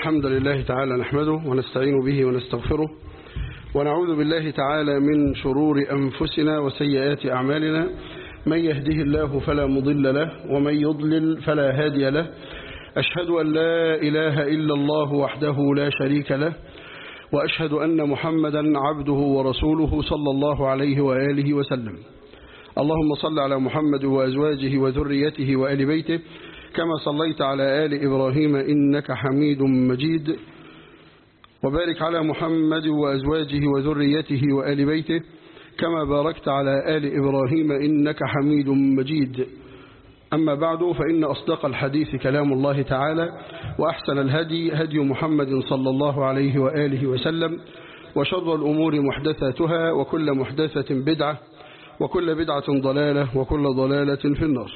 الحمد لله تعالى نحمده ونستعين به ونستغفره ونعوذ بالله تعالى من شرور أنفسنا وسيئات أعمالنا من يهده الله فلا مضل له ومن يضلل فلا هادي له أشهد أن لا إله إلا الله وحده لا شريك له وأشهد أن محمدا عبده ورسوله صلى الله عليه وآله وسلم اللهم صل على محمد وأزواجه وذريته وآل بيته كما صليت على آل إبراهيم إنك حميد مجيد وبارك على محمد وأزواجه وذريته وآل بيته كما باركت على آل إبراهيم إنك حميد مجيد أما بعد فإن أصدق الحديث كلام الله تعالى وأحسن الهدي هدي محمد صلى الله عليه وآله وسلم وشر الأمور محدثاتها وكل محدثة بدعة وكل بدعة ضلالة وكل ضلالة في النار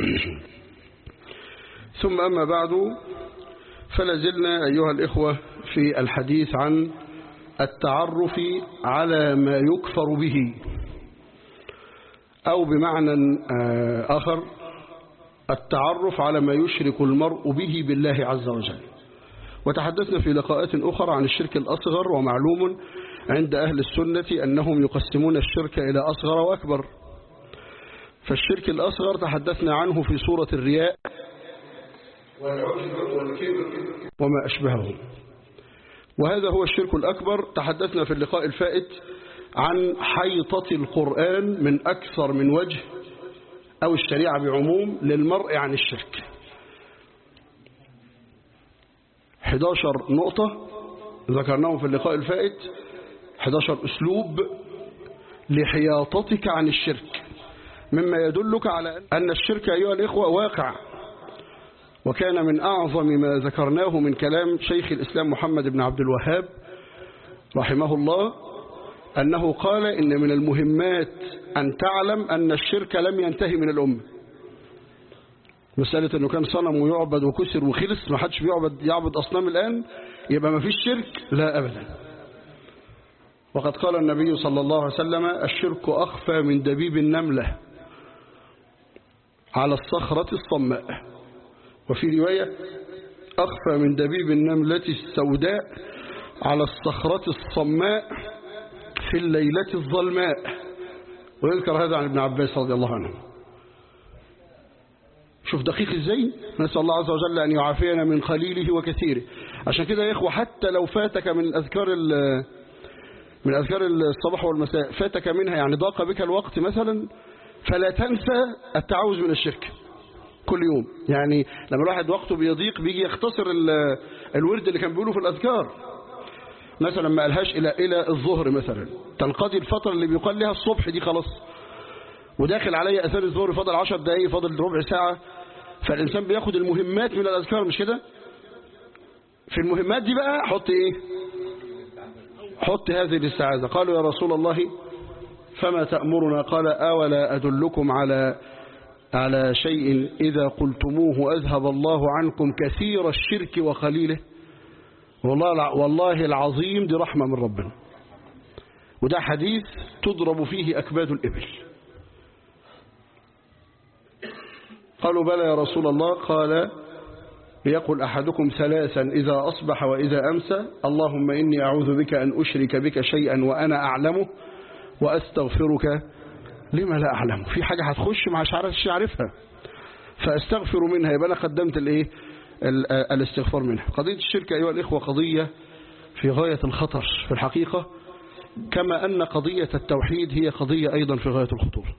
ثم أما بعد فلازلنا أيها الإخوة في الحديث عن التعرف على ما يكفر به أو بمعنى آخر التعرف على ما يشرك المرء به بالله عز وجل وتحدثنا في لقاءات أخرى عن الشرك الأصغر ومعلوم عند أهل السنة أنهم يقسمون الشرك إلى أصغر وأكبر فالشرك الأصغر تحدثنا عنه في سورة الرياء وما أشبهه وهذا هو الشرك الأكبر تحدثنا في اللقاء الفائت عن حيطة القرآن من أكثر من وجه أو الشريعة بعموم للمرء عن الشرك 11 نقطة ذكرناهم في اللقاء الفائت 11 أسلوب لحياطتك عن الشرك مما يدلك على أن الشرك أيها الإخوة واقع وكان من أعظم ما ذكرناه من كلام شيخ الإسلام محمد بن عبد الوهاب رحمه الله أنه قال إن من المهمات أن تعلم أن الشرك لم ينتهي من الأمة مسألة أنه كان صنم ويعبد وكسر وخلص ما حدش بيعبد يعبد أصنام الآن يبقى ما فيش شرك لا أبدا وقد قال النبي صلى الله عليه وسلم الشرك أخفى من دبيب النملة على الصخرة الصماء وفي رواية أخفى من دبيب النملة السوداء على الصخرة الصماء في الليلة الظلماء ويذكر هذا عن ابن عباس رضي الله عنه شوف دقيق ازاي نسأل الله عز وجل أن يعافينا من خليله وكثيره عشان كده يا إخوة حتى لو فاتك من أذكار من أذكار الصباح والمساء فاتك منها يعني ضاق بك الوقت مثلا فلا تنسى التعوذ من الشرك كل يوم يعني لما الواحد وقته بيضيق بيجي يختصر الورد اللي كان بيقوله في الأذكار مثلا ما قالهاش إلى إلى الظهر مثلا تنقضي الفترة اللي بيقال لها الصبح دي خلاص وداخل علي أثار الظهر فاضل 10 دقايق فاضل ربع ساعة فالإنسان بياخد المهمات من الأذكار مش كده في المهمات دي بقى حط إيه حط هذه الاستعاذة قالوا يا رسول الله فما تأمرنا قال أولا أدلكم على على شيء إذا قلتموه أذهب الله عنكم كثير الشرك وخليله والله, والله العظيم دي رحمة من ربنا وده حديث تضرب فيه أكباد الإبل قالوا بلى يا رسول الله قال ليقل أحدكم ثلاثا إذا أصبح وإذا أمسى اللهم إني أعوذ بك أن أشرك بك شيئا وأنا أعلمه وأستغفرك لما لا أعلمه في حاجة هتخش مع شعرش عارفها فأستغفر منها يبقى أنا قدمت الإيه الاستغفار منها قضية الشرك أيها الإخوة قضية في غاية الخطر في الحقيقة كما أن قضية التوحيد هي قضية أيضا في غاية الخطورة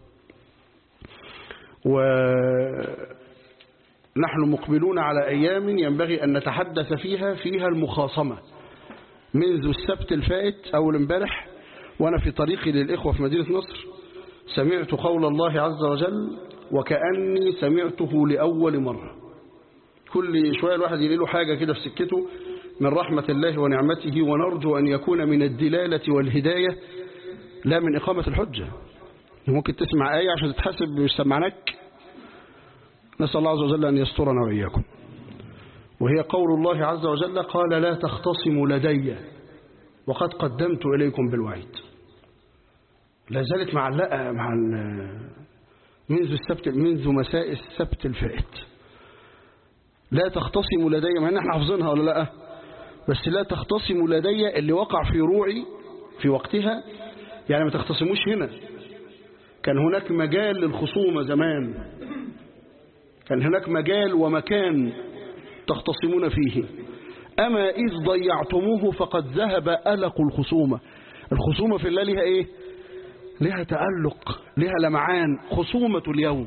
ونحن مقبلون على أيام ينبغي أن نتحدث فيها فيها المخاصمة منذ السبت الفائت أول امبارح وأنا في طريقي للإخوة في مدينة نصر سمعت قول الله عز وجل وكأني سمعته لأول مرة كل شوية الواحد يلاقي له حاجة كده في سكته من رحمة الله ونعمته ونرجو أن يكون من الدلالة والهداية لا من إقامة الحجة ممكن تسمع آية عشان تتحسب مش سمعناك نسأل الله عز وجل أن يسترنا وإياكم وهي قول الله عز وجل قال لا تختصموا لدي وقد قدمت إليكم بالوعيد لا زالت معلقة مع منذ السبت منذ مساء السبت الفائت لا تختصموا لدي مع ان احنا حافظينها ولا لا بس لا تختصموا لدي اللي وقع في روعي في وقتها يعني ما تختصموش هنا كان هناك مجال للخصومة زمان كان هناك مجال ومكان تختصمون فيه أما إذ ضيعتموه فقد ذهب ألق الخصومة الخصومة في الله لها إيه لها تألق لها لمعان خصومة اليوم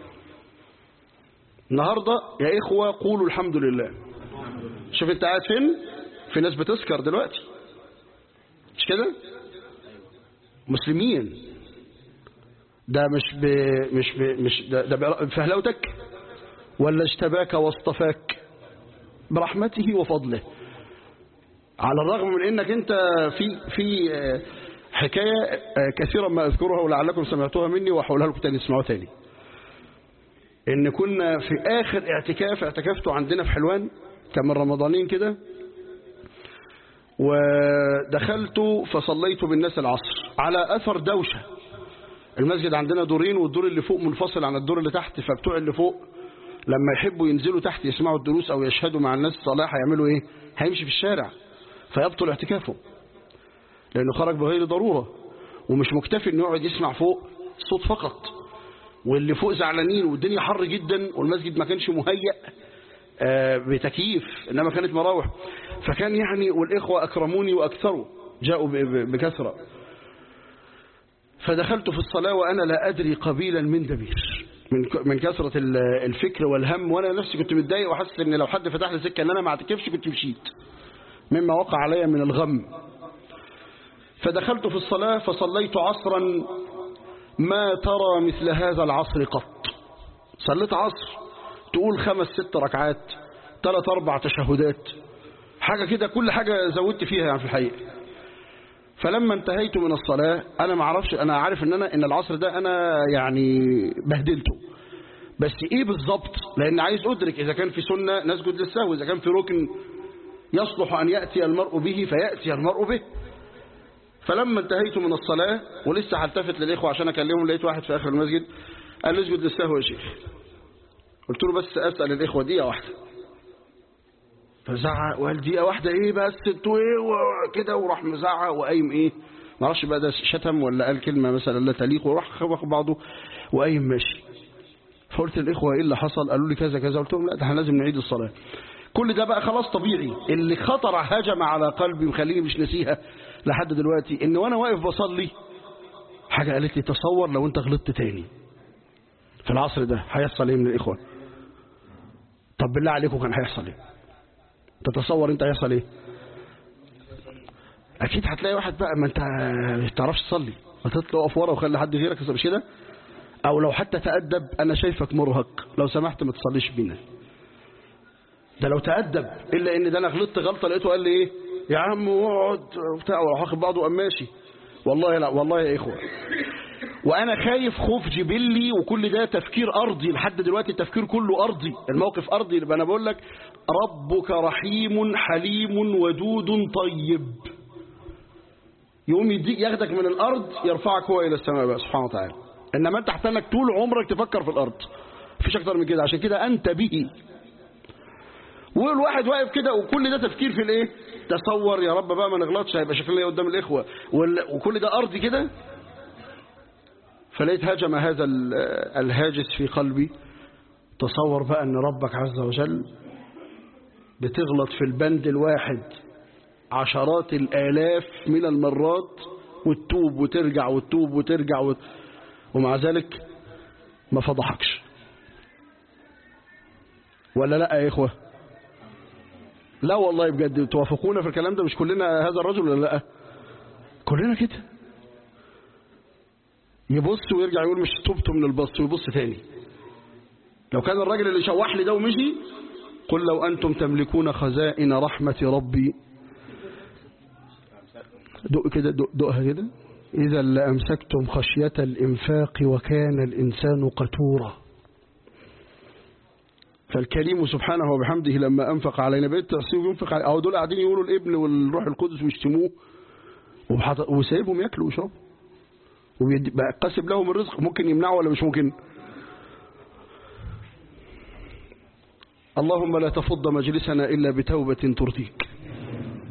النهاردة يا إخوة قولوا الحمد لله شوف انت قاعد فين في ناس بتسكر دلوقتي مش كده مسلمين ده مش ب... مش ب... مش ده, ده بفهلوتك ولا اجتباك واصطفاك برحمته وفضله على الرغم من انك انت في في حكاية كثيرا ما اذكرها ولعلكم سمعتوها مني وهقولها لكم تاني اسمعوها تاني ان كنا في اخر اعتكاف اعتكفته عندنا في حلوان كان من رمضانين كده ودخلت فصليت بالناس العصر على اثر دوشه المسجد عندنا دورين والدور اللي فوق منفصل عن الدور اللي تحت فبتوع اللي فوق لما يحبوا ينزلوا تحت يسمعوا الدروس او يشهدوا مع الناس الصلاة هيعملوا ايه هيمشي في الشارع فيبطل اعتكافه لانه خرج بغير ضرورة ومش مكتفي انه يقعد يسمع فوق الصوت فقط واللي فوق زعلانين والدنيا حر جدا والمسجد ما كانش مهيأ بتكييف انما كانت مراوح فكان يعني والاخوة اكرموني واكثروا جاءوا بكثرة فدخلت في الصلاة وانا لا ادري قبيلا من دبير من من كثرة الفكر والهم وانا نفسي كنت متضايق وحاسس ان لو حد فتح لي سكه ان انا ما اعتكفش كنت مشيت مما وقع علي من الغم فدخلت في الصلاة فصليت عصرا ما ترى مثل هذا العصر قط صليت عصر تقول خمس ست ركعات ثلاث اربع تشهدات حاجة كده كل حاجة زودت فيها يعني في الحقيقة فلما انتهيت من الصلاة أنا ما اعرفش أنا عارف إن أنا إن العصر ده أنا يعني بهدلته بس إيه بالظبط لأن عايز أدرك إذا كان في سنة نسجد للسهو إذا كان في ركن يصلح أن يأتي المرء به فيأتي المرء به فلما انتهيت من الصلاة ولسه هلتفت للإخوة عشان أكلمهم لقيت واحد في آخر المسجد قال لي اسجد للسهو يا شيخ قلت له بس أسأل الإخوة دقيقة واحدة فزعق وقال دقيقة واحدة ايه بس انتوا ايه وكده وراح مزعق وقايم ايه ما اعرفش بقى ده شتم ولا قال كلمة مثلا لا تليق وراح واخد بعضه وقايم ماشي فقلت للإخوة ايه اللي حصل قالوا لي كذا كذا قلت لهم لا ده احنا لازم نعيد الصلاة كل ده بقى خلاص طبيعي اللي خطر هجم على قلبي وخليني مش نسيها لحد دلوقتي ان وانا واقف بصلي حاجة قالت لي تصور لو انت غلطت تاني في العصر ده هيحصل ايه من الإخوة طب بالله عليكم كان هيحصل ايه تتصور انت هيحصل ايه اكيد هتلاقي واحد بقى ما انت ما تعرفش تصلي ما تطلع اقف ورا وخلي حد غيرك مش كده او لو حتى تأدب انا شايفك مرهق لو سمحت ما تصليش بينا ده لو تأدب الا ان ده انا غلطت غلطه لقيته قال لي ايه يا عم اقعد وبتاع وراح واخد بعضه وقام ماشي والله لا والله يا اخوه وانا خايف خوف جبلي وكل ده تفكير ارضي لحد دلوقتي التفكير كله ارضي الموقف ارضي يبقى انا بقول لك ربك رحيم حليم ودود طيب يقوم يديك ياخدك من الارض يرفعك هو الى السماء بقى سبحانه وتعالى انما انت هتنك طول عمرك تفكر في الارض مفيش اكتر من كده عشان كده انت به والواحد واقف كده وكل ده تفكير في الايه تصور يا رب بقى ما نغلطش هيبقى شكلنا ايه قدام الاخوه وكل ده ارضي كده فلقيت هجم هذا الهاجس في قلبي تصور بقى ان ربك عز وجل بتغلط في البند الواحد عشرات الالاف من المرات وتتوب وترجع وتتوب وترجع وت... ومع ذلك ما فضحكش ولا لا يا اخوه لا والله بجد توافقونا في الكلام ده مش كلنا هذا الرجل ولا لا كلنا كده يبص ويرجع يقول مش تبت من البص ويبص تاني لو كان الراجل اللي شوح لي ده ومشي قل لو أنتم تملكون خزائن رحمة ربي دق كده دق دقها كده إذا لأمسكتم خشية الإنفاق وكان الإنسان قتورا فالكريم سبحانه وبحمده لما أنفق علينا بقيت تحسيه وينفق علينا أو دول قاعدين يقولوا الابن والروح القدس ويشتموه وسايبهم ياكلوا ويشربوا وقسم لهم الرزق ممكن يمنعه ولا مش ممكن اللهم لا تفض مجلسنا إلا بتوبة ترضيك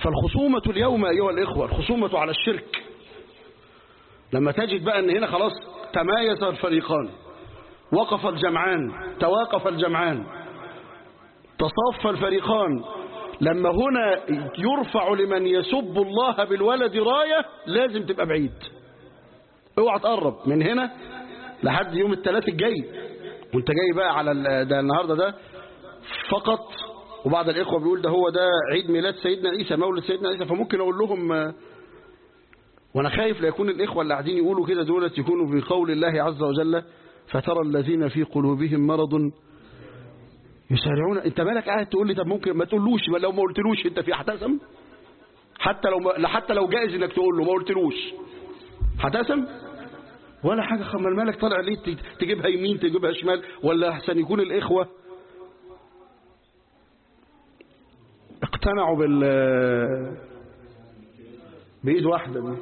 فالخصومة اليوم أيها الإخوة الخصومة على الشرك لما تجد بقى أن هنا خلاص تمايز الفريقان وقف الجمعان تواقف الجمعان تصافى الفريقان لما هنا يرفع لمن يسب الله بالولد راية لازم تبقى بعيد اوعى تقرب من هنا لحد يوم الثلاث الجاي وانت جاي بقى على ال- ده النهارده ده فقط وبعض الاخوه بيقول ده هو ده عيد ميلاد سيدنا عيسى مولد سيدنا عيسى فممكن اقول لهم آه، وانا خايف لا يكون الاخوه اللي قاعدين يقولوا كده دولت يكونوا بقول الله عز وجل فترى الذين في قلوبهم مرض يسارعون انت مالك قاعد تقول لي طب ممكن ما تقولوش ما لو ما قلتلوش انت في هتقسم حتى لو ما حتى لو جائز انك تقول له ما قلتلوش هتقسم ولا حاجه خمال مالك طالع ليه ت- تجيبها يمين تجيبها شمال ولا احسن يكون الاخوه اقتنعوا بال بايد واحده دي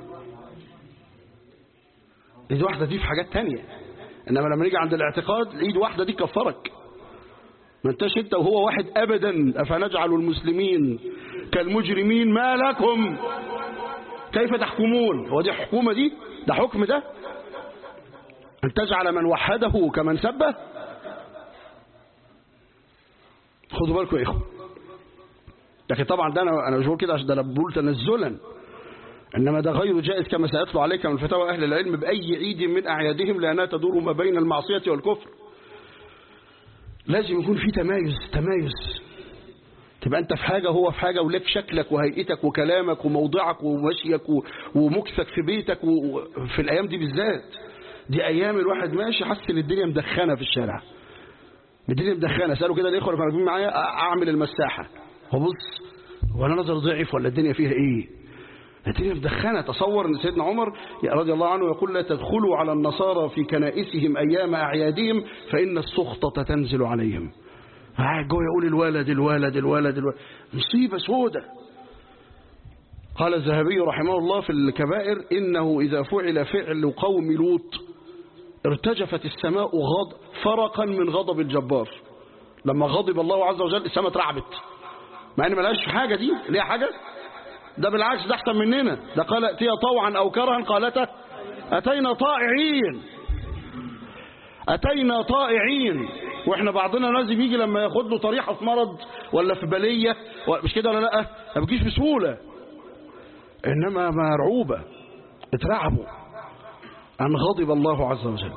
ايد واحده دي في حاجات تانية انما لما نيجي عند الاعتقاد الايد واحده دي كفرك ما انتش انت وهو واحد ابدا افنجعل المسلمين كالمجرمين ما لكم كيف تحكمون هو دي حكومه دي ده حكم ده ان تجعل من وحده كمن سبه خدوا بالكم يا اخوه لكن طبعا ده انا انا مش بقول كده عشان ده انا بقول تنزلا انما ده غير جائز كما سيتلو عليك من فتاوى اهل العلم باي عيد من اعيادهم لانها تدور ما بين المعصيه والكفر لازم يكون في تمايز تمايز تبقى انت في حاجة هو في حاجة ولك شكلك وهيئتك وكلامك وموضعك ومشيك و- ومكثك في بيتك وفي الأيام دي بالذات دي أيام الواحد ماشي حس ان الدنيا مدخنة في الشارع الدنيا مدخنة سألوا كده الإخوة اللي كانوا راكبين معايا أ- أعمل المساحة وبص هو أنا نظر ضعف ولا الدنيا فيها إيه الدنيا مدخنة تصور ان سيدنا عمر رضي الله عنه يقول لا تدخلوا على النصارى في كنائسهم أيام أعيادهم فإن السخطة تنزل عليهم قاعد جوه يقول الولد الولد الولد الولد مصيبة سودة قال الذهبي رحمه الله في الكبائر إنه إذا فعل فعل قوم لوط ارتجفت السماء غض فرقا من غضب الجبار لما غضب الله عز وجل السماء اترعبت مع ان ملهاش حاجة دي ليها حاجة ده بالعكس ده احسن مننا ده قال ائتيا طوعا او كرها قالتا اتينا طائعين اتينا طائعين واحنا بعضنا لازم يجي لما ياخد له طريحه في مرض ولا في بليه مش كده ولا لا ما بتجيش بسهوله انما مرعوبه اترعبوا ان غضب الله عز وجل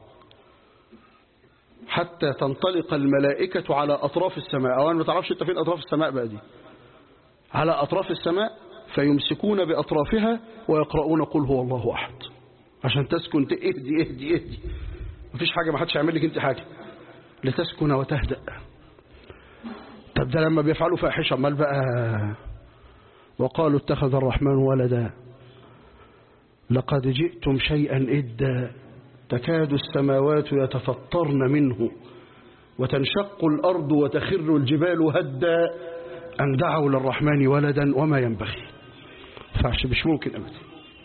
حتى تنطلق الملائكة على أطراف السماء أولا ما تعرفش أنت فين أطراف السماء بقى دي على أطراف السماء فيمسكون بأطرافها ويقرؤون قل هو الله أحد عشان تسكن ت- اهدي اهدي اهدي مفيش حاجة ما حدش يعمل لك انت حاجة لتسكن وتهدأ طب ده لما بيفعلوا فاحشة امال بقى وقالوا اتخذ الرحمن ولدا لقد جئتم شيئا إدا تكاد السماوات يتفطرن منه وتنشق الأرض وتخر الجبال هدا أن دعوا للرحمن ولدا وما ينبغي فعش مش ممكن أبدا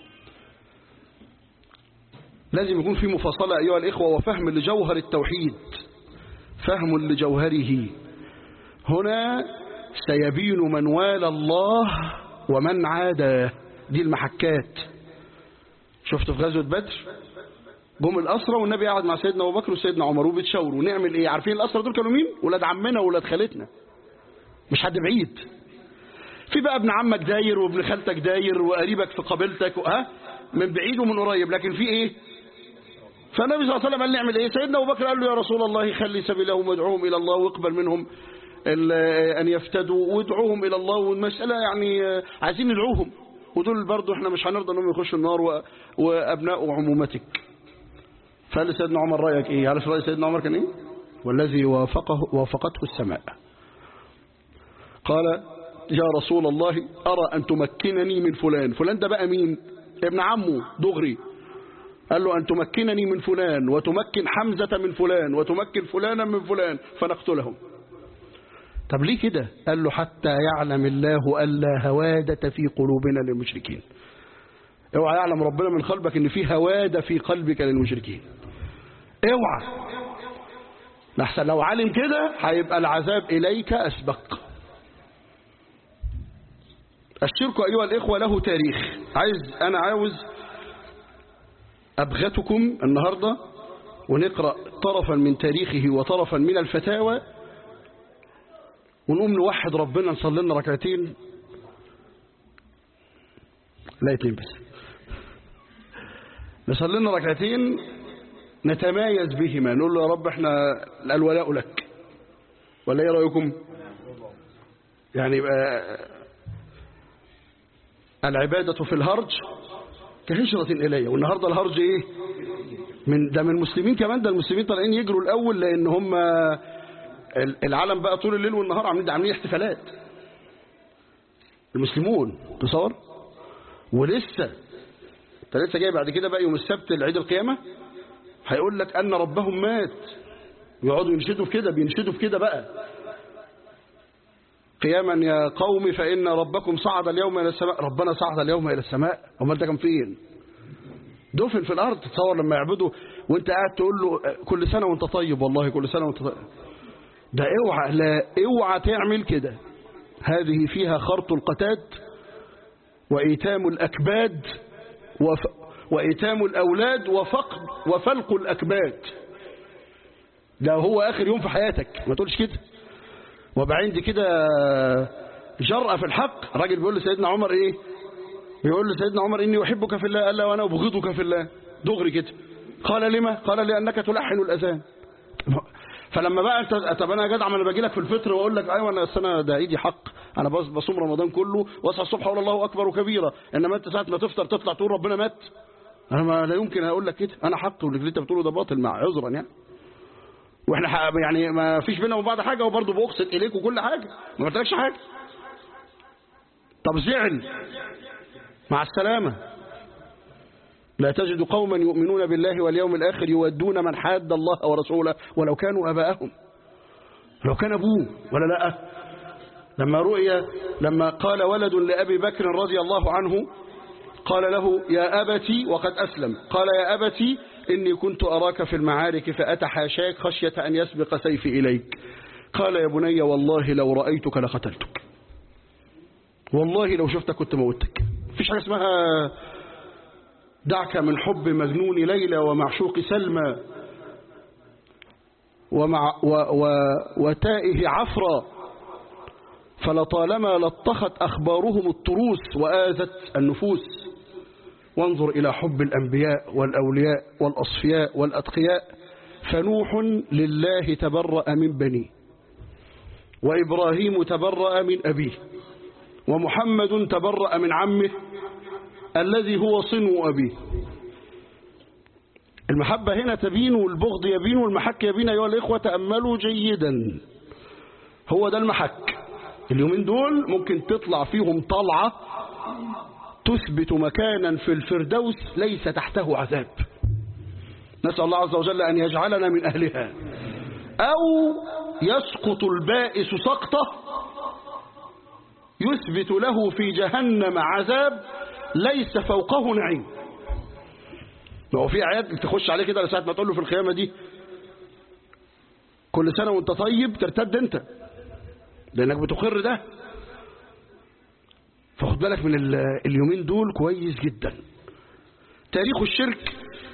لازم يكون في مفاصلة أيها الإخوة وفهم لجوهر التوحيد فهم لجوهره هنا سيبين من والى الله ومن عاداه دي المحكات شفت في غزوة بدر جم الأسرى والنبي قاعد مع سيدنا أبو بكر وسيدنا عمر وبيتشاوروا نعمل إيه عارفين الأسرى دول كانوا مين ولاد عمنا وولاد خالتنا مش حد بعيد في بقى ابن عمك داير وابن خالتك داير وقريبك في قبيلتك ها من بعيد ومن قريب لكن في ايه فالنبي صلى الله عليه وسلم قال نعمل ايه سيدنا ابو بكر قال له يا رسول الله خلي سبيلهم وادعوهم الى الله واقبل منهم ال- ان يفتدوا وادعوهم الى الله والمساله يعني آه، عايزين ندعوهم ودول برضه احنا مش هنرضى انهم يخشوا النار و- وابناء عمومتك فقال سيدنا عمر رايك ايه عارف راي سيدنا عمر كان ايه والذي وافقه وافقته السماء قال يا رسول الله أرى أن تمكنني من فلان فلان ده بقى مين ابن عمه دغري قال له أن تمكنني من فلان وتمكن حمزة من فلان وتمكن فلانا من فلان فنقتلهم طب ليه كده قال له حتى يعلم الله ألا هوادة في قلوبنا للمشركين اوعى يعلم ربنا من قلبك ان في هوادة في قلبك للمشركين اوعى لحسن لو علم كده هيبقى العذاب إليك أسبق الشرك أيها الإخوة له تاريخ عايز أنا عاوز أبغتكم النهاردة ونقرأ طرفا من تاريخه وطرفا من الفتاوى ونقوم نوحد ربنا نصلي لنا ركعتين لا اتنين بس نصلي لنا ركعتين نتمايز بهما نقول له يا رب احنا الولاء لك ولا ايه رايكم يعني يبقى العبادة في الهرج كهجرة إلي والنهاردة الهرج إيه من ده من المسلمين كمان ده المسلمين طالعين يجروا الأول لأن هم العالم بقى طول الليل والنهار عاملين عاملين احتفالات المسلمون تصور ولسه انت لسه جاي بعد كده بقى يوم السبت العيد القيامة هيقول لك أن ربهم مات يقعدوا ينشدوا في كده بينشدوا في كده بقى قياما يا قوم فإن ربكم صعد اليوم إلى السماء ربنا صعد اليوم إلى السماء امال ده كان فين دفن في الأرض تصور لما يعبدوا وانت قاعد تقول له كل سنة وانت طيب والله كل سنة وانت طيب ده اوعى لا اوعى تعمل كده هذه فيها خرط القتاد وإيتام الأكباد وف وإيتام الأولاد وفقد وفلق الأكباد ده هو آخر يوم في حياتك ما تقولش كده وبقى عندي كده جرأة في الحق راجل بيقول لسيدنا عمر ايه بيقول لسيدنا عمر اني احبك في الله قال لا وانا ابغضك في الله دغري كده قال لما قال لانك تلحن الاذان فلما بقى انت طب انا يا جدع ما انا باجي لك في الفطر واقول لك ايوه انا انا ده ايدي حق انا بصوم رمضان كله واصحى الصبح اقول الله اكبر كبيرا انما انت ساعه ما تفطر تطلع تقول ربنا مات انا ما لا يمكن اقول لك كده انا حق واللي انت بتقوله ده باطل مع عذرا يعني واحنا يعني ما فيش بينا وبعض حاجه وبرضه بقصد اليك وكل حاجه ما قلتلكش حاجه طب زعل مع السلامه لا تجد قوما يؤمنون بالله واليوم الآخر يودون من حاد الله ورسوله ولو كانوا أباءهم لو كان أبوه ولا لا لما رؤي لما قال ولد لأبي بكر رضي الله عنه قال له يا أبتي وقد أسلم قال يا أبتي إني كنت أراك في المعارك فأتحاشاك خشية أن يسبق سيفي إليك قال يا بني والله لو رأيتك لقتلتك والله لو شفتك كنت موتك مفيش حاجة اسمها دعك من حب مجنون ليلى ومعشوق سلمى ومع و و وتائه عفرا فلطالما لطخت أخبارهم الطروس وآذت النفوس وانظر إلى حب الأنبياء والأولياء والأصفياء والأتقياء فنوح لله تبرأ من بنيه وإبراهيم تبرأ من أبيه ومحمد تبرأ من عمه الذي هو صنو أبيه المحبة هنا تبين والبغض يبين والمحك يبين أيها الإخوة تأملوا جيدا هو ده المحك اليومين دول ممكن تطلع فيهم طلعة تثبت مكانا في الفردوس ليس تحته عذاب نسأل الله عز وجل أن يجعلنا من أهلها أو يسقط البائس سقطة يثبت له في جهنم عذاب ليس فوقه نعيم هو في آيات تخش عليه كده ساعة ما تقول له في القيامة دي كل سنة وانت طيب ترتد انت لانك بتقر ده فخد بالك من اليومين دول كويس جدا تاريخ الشرك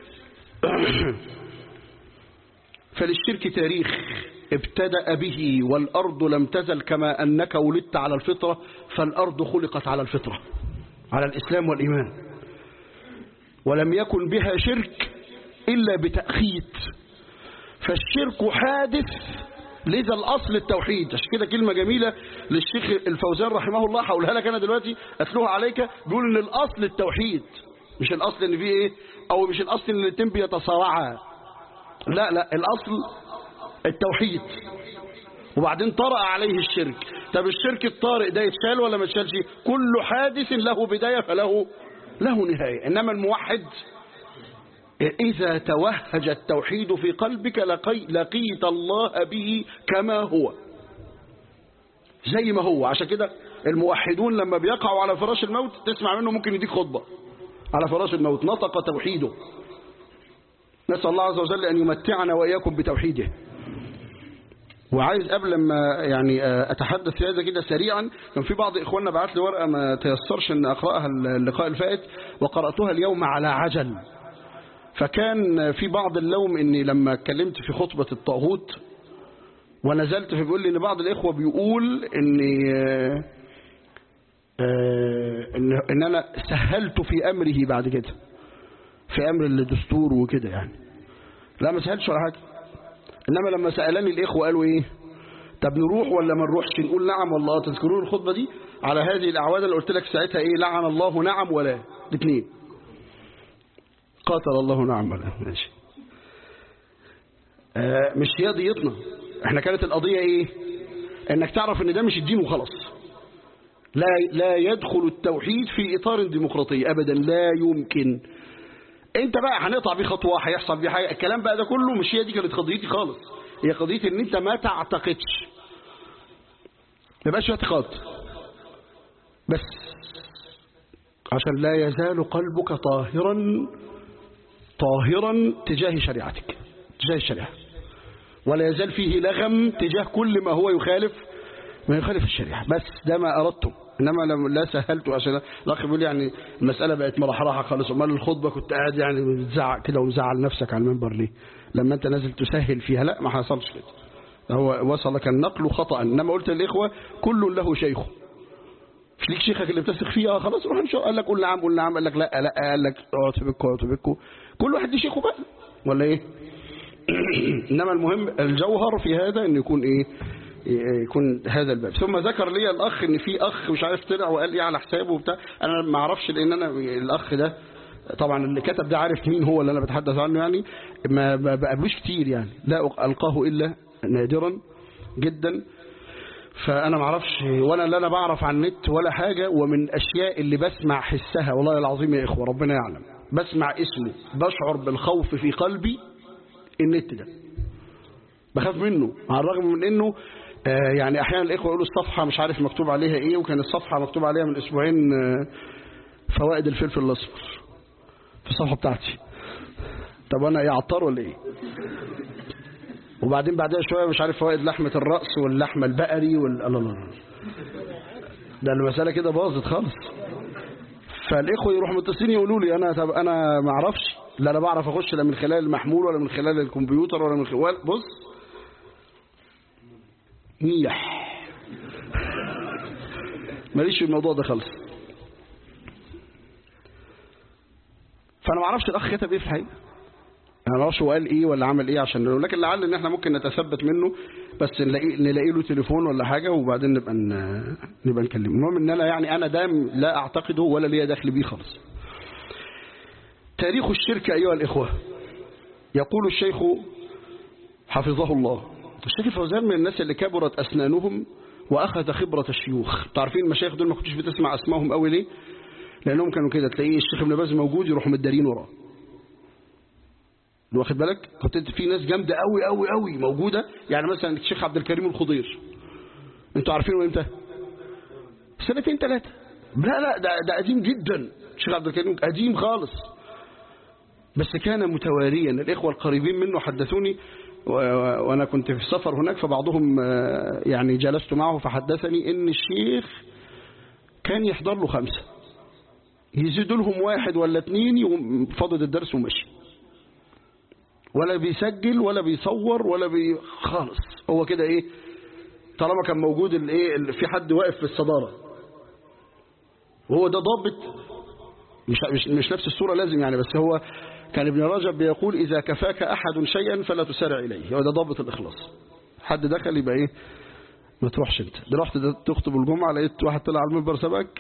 فللشرك تاريخ ابتدأ به والأرض لم تزل كما أنك ولدت على الفطرة فالأرض خلقت على الفطرة على الإسلام والإيمان ولم يكن بها شرك إلا بتأخيت فالشرك حادث لذا الأصل التوحيد عشان كده كلمة جميلة للشيخ الفوزان رحمه الله هقولها لك أنا دلوقتي أتلوها عليك بيقول إن الأصل التوحيد مش الأصل إن فيه إيه أو مش الأصل إن الاتنين بيتصارعا لا لا الأصل التوحيد وبعدين طرأ عليه الشرك طب الشرك الطارئ ده يتشال ولا ما يتشالش كل حادث له بداية فله له نهاية إنما الموحد إذا توهج التوحيد في قلبك لقي لقيت الله به كما هو زي ما هو عشان كده الموحدون لما بيقعوا على فراش الموت تسمع منه ممكن يديك خطبة على فراش الموت نطق توحيده نسأل الله عز وجل أن يمتعنا وإياكم بتوحيده وعايز قبل ما يعني اتحدث في هذا كده سريعا كان في بعض اخواننا بعت لي ورقه ما تيسرش ان اقراها اللقاء الفائت وقراتها اليوم على عجل فكان في بعض اللوم اني لما اتكلمت في خطبه الطاغوت ونزلت فبيقول لي ان بعض الاخوه بيقول اني ان ان انا سهلت في امره بعد كده في امر الدستور وكده يعني لا ما سهلتش ولا حاجه انما لما سالني الاخوه قالوا ايه طب نروح ولا ما نروحش نقول نعم والله تذكرون الخطبه دي على هذه الاعواد اللي قلت لك ساعتها ايه لعن الله نعم ولا الاثنين قاتل الله نعم ولا ماشي آه مش هي قضيتنا احنا كانت القضيه ايه انك تعرف ان ده مش الدين وخلاص لا لا يدخل التوحيد في اطار ديمقراطي ابدا لا يمكن انت بقى هنقطع بيه خطوه هيحصل بيه حاجه الكلام بقى ده كله مش هي دي كانت قضيتي خالص هي قضيه ان انت ما تعتقدش ما يبقاش اعتقاد بس عشان لا يزال قلبك طاهرا طاهرا تجاه شريعتك تجاه الشريعه ولا يزال فيه لغم تجاه كل ما هو يخالف ما يخالف الشريعه بس ده ما اردته انما لم لا سهلته عشان الاخ بيقول يعني المساله بقت مرحرحه خالص امال الخطبه كنت قاعد يعني بتزعق كده ومزعل نفسك على المنبر ليه لما انت نازل تسهل فيها لا ما حصلش كده هو وصلك النقل خطا انما قلت للاخوه كل له شيخه مش ليك شيخك اللي بتثق فيه اه خلاص روح نشوف قال لك قول نعم قول نعم قال لك لا لا قال لك اقعد في بكو اقعد في بكو كل واحد ليه شيخه بقى ولا ايه انما المهم الجوهر في هذا ان يكون ايه يكون هذا الباب ثم ذكر لي الاخ ان في اخ مش عارف طلع وقال لي على حسابه وبتاع انا ما اعرفش لان انا الاخ ده طبعا اللي كتب ده عارف مين هو اللي انا بتحدث عنه يعني ما بقابلوش كتير يعني لا القاه الا نادرا جدا فانا ما اعرفش ولا لا انا بعرف عن النت ولا حاجه ومن الاشياء اللي بسمع حسها والله العظيم يا اخوه ربنا يعلم بسمع اسمه بشعر بالخوف في قلبي النت ده بخاف منه على الرغم من انه آه يعني احيانا الاخوه يقولوا الصفحه مش عارف مكتوب عليها ايه وكان الصفحه مكتوب عليها من اسبوعين آه فوائد الفلفل الاصفر في الصفحه بتاعتي طب انا ايه عطار ولا ايه وبعدين بعدها شويه مش عارف فوائد لحمه الراس واللحمه البقري وال لا لا ده المساله كده باظت خالص فالاخوه يروحوا متصلين يقولوا لي انا طب انا ما اعرفش لا انا بعرف اخش لا من خلال المحمول ولا من خلال الكمبيوتر ولا من خلال بص نيح ماليش في الموضوع ده خالص فانا ما اعرفش الاخ كتب ايه في الحقيقه انا ما اعرفش هو قال ايه ولا عمل ايه عشان نقول لكن لعل ان احنا ممكن نتثبت منه بس نلاقي نلاقي له تليفون ولا حاجه وبعدين نبقى نبقى نكلمه المهم ان انا يعني انا ده لا اعتقده ولا ليا دخل بيه خالص تاريخ الشرك ايها الاخوه يقول الشيخ حفظه الله الشيخ الفوزان من الناس اللي كبرت اسنانهم واخذ خبره الشيوخ تعرفين المشايخ دول ما كنتش بتسمع اسمائهم قوي ليه لانهم كانوا كده تلاقيه الشيخ ابن باز موجود يروحوا متدارين وراه واخد بالك كنت في ناس جامده قوي قوي قوي موجوده يعني مثلا الشيخ عبد الكريم الخضير انتوا عارفينه امتى سنتين ثلاثه لا لا ده ده قديم جدا الشيخ عبد الكريم قديم خالص بس كان متواريا الإخوة القريبين منه حدثوني وأنا كنت في السفر هناك فبعضهم يعني جلست معه فحدثني إن الشيخ كان يحضر له خمسة يزيد لهم واحد ولا اتنين يقوم فاضل الدرس ومشي ولا بيسجل ولا بيصور ولا بي خالص هو كده ايه طالما كان موجود الايه في حد واقف في الصدارة وهو ده ضابط مش مش مش نفس الصورة لازم يعني بس هو كان ابن رجب بيقول إذا كفاك أحد شيئا فلا تسارع إليه هو ده ضابط الإخلاص حد دخل يبقى إيه ما تروحش أنت ده رحت تخطب الجمعة لقيت واحد طلع على المنبر سبقك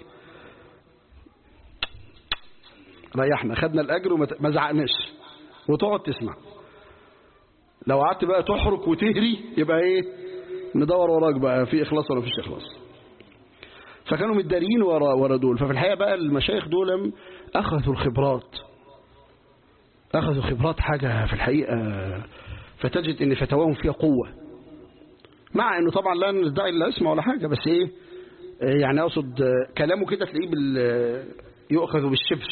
ريحنا خدنا الأجر وما زعقناش وتقعد تسمع لو قعدت بقى تحرك وتهري يبقى إيه ندور وراك بقى في إخلاص ولا فيش إخلاص فكانوا متداريين ورا ورا دول ففي الحقيقة بقى المشايخ دول أخذوا الخبرات أخذوا خبرات حاجة في الحقيقة فتجد ان فتواهم فيها قوة مع انه طبعا لا ندعي لا اسمه ولا حاجة بس ايه يعني اقصد كلامه كده تلاقيه بال يؤخذ بالشبر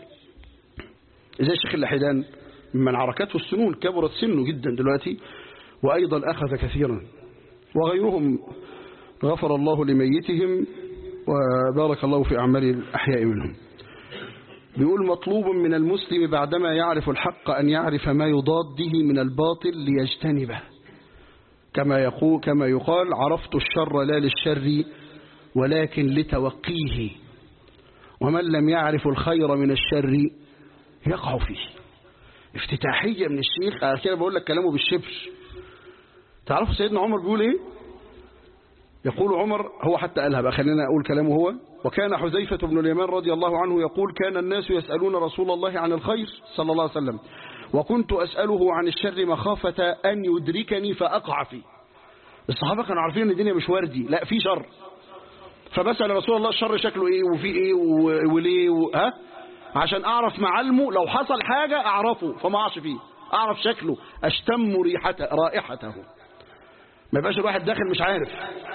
زي الشيخ اللحيدان من عركاته السنون كبرت سنه جدا دلوقتي وايضا اخذ كثيرا وغيرهم غفر الله لميتهم وبارك الله في أعمال الأحياء منهم بيقول مطلوب من المسلم بعدما يعرف الحق أن يعرف ما يضاده من الباطل ليجتنبه كما يقول, كما يقال عرفت الشر لا للشر ولكن لتوقيه ومن لم يعرف الخير من الشر يقع فيه افتتاحية من الشيخ أنا كده بقول لك كلامه بالشبر تعرفوا سيدنا عمر بيقول ايه يقول عمر هو حتى قالها بقى خلينا أقول كلامه هو وكان حذيفة بن اليمان رضي الله عنه يقول كان الناس يسألون رسول الله عن الخير صلى الله عليه وسلم وكنت أسأله عن الشر مخافة أن يدركني فأقع فيه الصحابة كانوا عارفين ان الدنيا مش وردي لا في شر فبسأل رسول الله الشر شكله ايه وفي ايه وليه و... ها عشان اعرف معلمه لو حصل حاجة اعرفه فما اعرفش فيه اعرف شكله اشتم ريحته رائحته ما يبقاش الواحد داخل مش عارف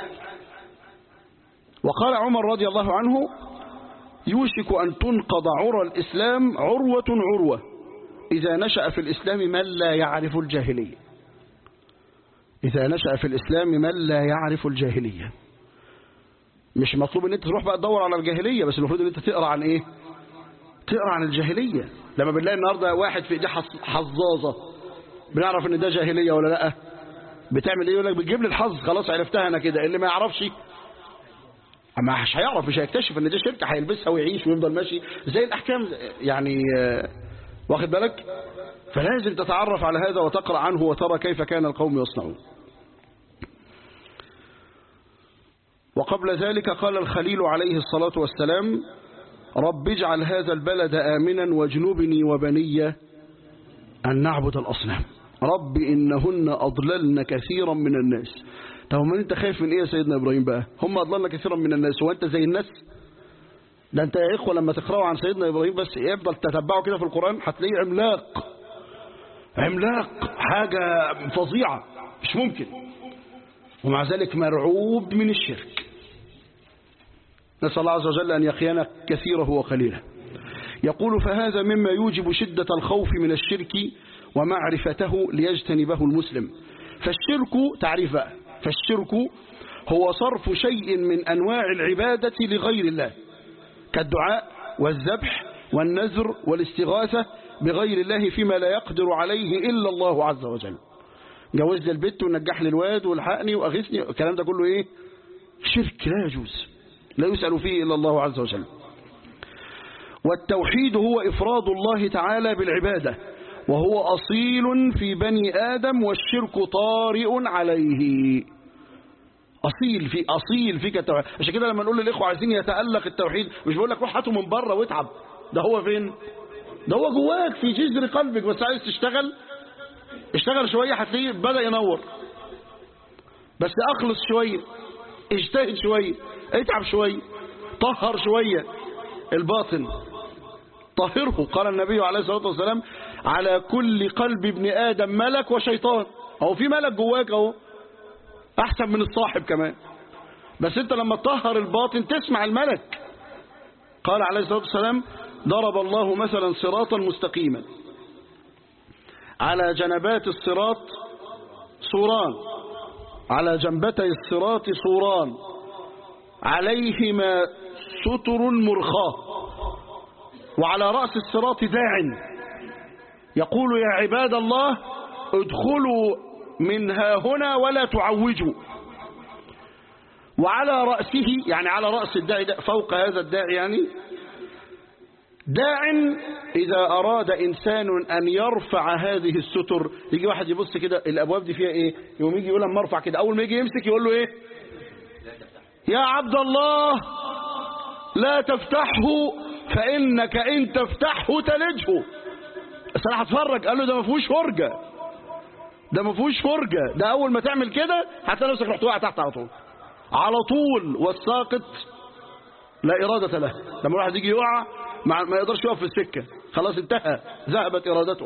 وقال عمر رضي الله عنه يوشك أن تنقض عرى الإسلام عروة عروة إذا نشأ في الإسلام من لا يعرف الجاهلية إذا نشأ في الإسلام من لا يعرف الجاهلية مش مطلوب ان انت تروح بقى تدور على الجاهلية بس المفروض ان انت تقرأ عن ايه تقرأ عن الجاهلية لما بنلاقي النهاردة واحد في ايديه حظاظة بنعرف ان ده جاهلية ولا لا بتعمل ايه يقول لك بتجيب لي الحظ خلاص عرفتها انا كده اللي ما يعرفش اما مش هيعرف مش هيكتشف ان دي شركة هيلبسها ويعيش ويفضل ماشي زي الاحكام يعني واخد بالك فلازم تتعرف على هذا وتقرأ عنه وترى كيف كان القوم يصنعون وقبل ذلك قال الخليل عليه الصلاة والسلام رب اجعل هذا البلد آمنا واجنبني وبني أن نعبد الأصنام رب إنهن أضللن كثيرا من الناس طب من انت خايف من ايه يا سيدنا ابراهيم بقى هم اضللنا كثيرا من الناس وانت زي الناس ده انت يا اخوه لما تقراوا عن سيدنا ابراهيم بس يفضل تتبعوا كده في القران هتلاقيه عملاق عملاق حاجه فظيعه مش ممكن ومع ذلك مرعوب من الشرك نسال الله عز وجل ان يقينا كثيره وقليله يقول فهذا مما يوجب شده الخوف من الشرك ومعرفته ليجتنبه المسلم فالشرك تعريف بقى فالشرك هو صرف شيء من أنواع العبادة لغير الله كالدعاء والذبح والنذر والاستغاثة بغير الله فيما لا يقدر عليه إلا الله عز وجل جوز لي البت ونجح لي الواد والحقني وأغثني الكلام ده كله إيه شرك لا يجوز لا يسأل فيه إلا الله عز وجل والتوحيد هو إفراد الله تعالى بالعبادة وهو أصيل في بني آدم والشرك طارئ عليه أصيل في أصيل فيك التوحيد عشان كده لما نقول للإخوة عايزين يتألق التوحيد مش بقول لك روح هاته من بره واتعب ده هو فين ده هو جواك في جذر قلبك بس عايز تشتغل اشتغل شوية هتلاقيه بدأ ينور بس أخلص شوية اجتهد شوية اتعب شوية طهر شوية الباطن طهره قال النبي عليه الصلاة والسلام على كل قلب ابن آدم ملك وشيطان هو في ملك جواك اهو أحسن من الصاحب كمان بس أنت لما تطهر الباطن تسمع الملك قال عليه الصلاة والسلام ضرب الله مثلا صراطا مستقيما على جنبات الصراط سوران على جنبتي الصراط سوران عليهما ستر مرخاه وعلى رأس الصراط داع يقول يا عباد الله ادخلوا منها هنا ولا تعوجوا وعلى رأسه يعني على رأس الداعي فوق هذا الداعي يعني داع إذا أراد إنسان أن يرفع هذه الستر يجي واحد يبص كده الأبواب دي فيها إيه يوم يجي يقول لما ارفع كده أول ما يجي يمسك يقول له إيه يا عبد الله لا تفتحه فإنك إن تفتحه تلجه بس أنا هتفرج قال له ده ما فيهوش فرجة ده ما فيهوش فرجة ده أول ما تعمل كده هتلاقي نفسك رحت واقع تحت على طول على طول والساقط لا إرادة له لما الواحد يجي يقع ما ما يقدرش يقف في السكة خلاص انتهى ذهبت إرادته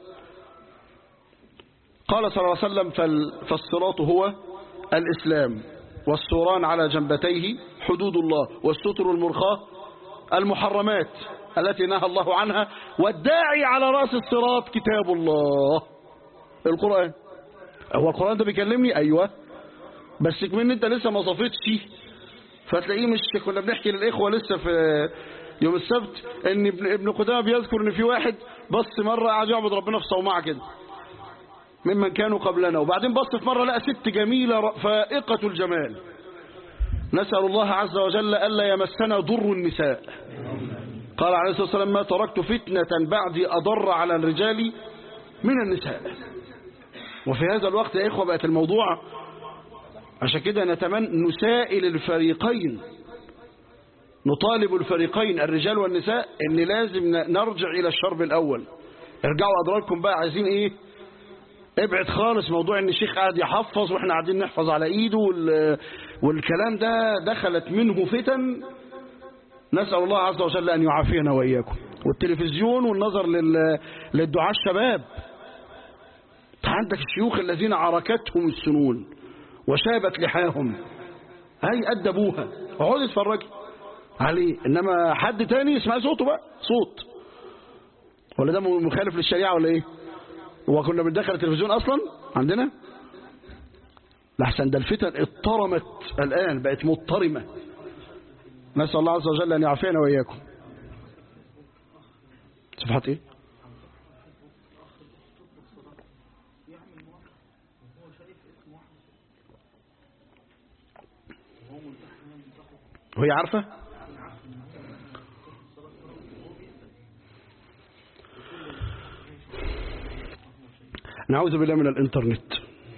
قال صلى الله عليه وسلم فالصراط هو الإسلام والسوران على جنبتيه حدود الله والستر المرخاه المحرمات التي نهى الله عنها والداعي على رأس الصراط كتاب الله القرآن هو القرآن ده بيكلمني أيوة بس كمان انت لسه ما صفيتش فتلاقيه مش كنا بنحكي للاخوه لسه في يوم السبت ان ابن ابن قدامه بيذكر ان في واحد بص مره قاعد يعبد ربنا في صومعه كده ممن كانوا قبلنا وبعدين بص في مره لقى ست جميله فائقه الجمال نسال الله عز وجل الا يمسنا ضر النساء قال عليه الصلاه والسلام ما تركت فتنه بعدي اضر على الرجال من النساء وفي هذا الوقت يا إخوة بقت الموضوع عشان كده نتمنى نسائل الفريقين نطالب الفريقين الرجال والنساء ان لازم نرجع الى الشرب الاول ارجعوا ادراككم بقى عايزين ايه ابعد خالص موضوع ان الشيخ قاعد يحفظ واحنا قاعدين نحفظ على ايده وال... والكلام ده دخلت منه فتن نسأل الله عز وجل ان يعافينا واياكم والتلفزيون والنظر لل... للدعاء الشباب عندك الشيوخ الذين عركتهم السنون وشابت لحاهم هاي أدبوها اقعد اتفرج عليه إنما حد تاني يسمع صوته بقى صوت ولا ده مخالف للشريعة ولا ايه هو كنا بندخل التلفزيون أصلا عندنا لحسن ده الفتن اضطرمت الآن بقت مضطرمة نسأل الله عز وجل أن يعافينا وإياكم صفحة ايه وهي عارفة نعوذ بالله من الانترنت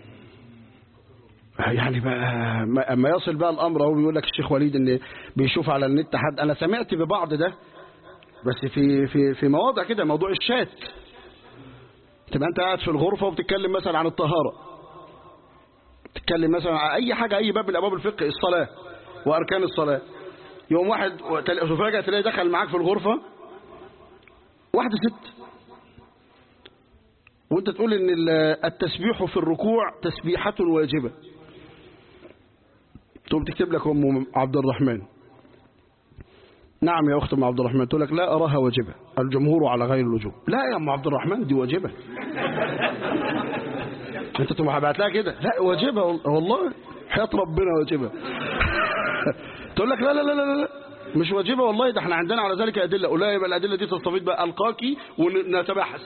يعني بقى اما يصل بقى الامر اهو بيقول لك الشيخ وليد ان بيشوف على النت حد انا سمعت ببعض ده بس في في في مواضع كده موضوع الشات تبقى انت قاعد في الغرفه وبتتكلم مثلا عن الطهاره تتكلم مثلا عن اي حاجه اي باب من ابواب الفقه الصلاه واركان الصلاه يوم واحد فجاه تلاقي دخل معاك في الغرفه واحده ست وانت تقول ان التسبيح في الركوع تسبيحه واجبه تقوم تكتب لك ام عبد الرحمن نعم يا اخت ام عبد الرحمن تقول لك لا اراها واجبه الجمهور على غير الوجوب لا يا ام عبد الرحمن دي واجبه انت تقوم هبعت لها كده لا واجبه والله حياه ربنا واجبه تقول لك لا لا لا لا لا مش واجبه والله ده احنا عندنا على ذلك ادله قول لها يبقى الادله دي تستفيد بقى القاكي ونتباحث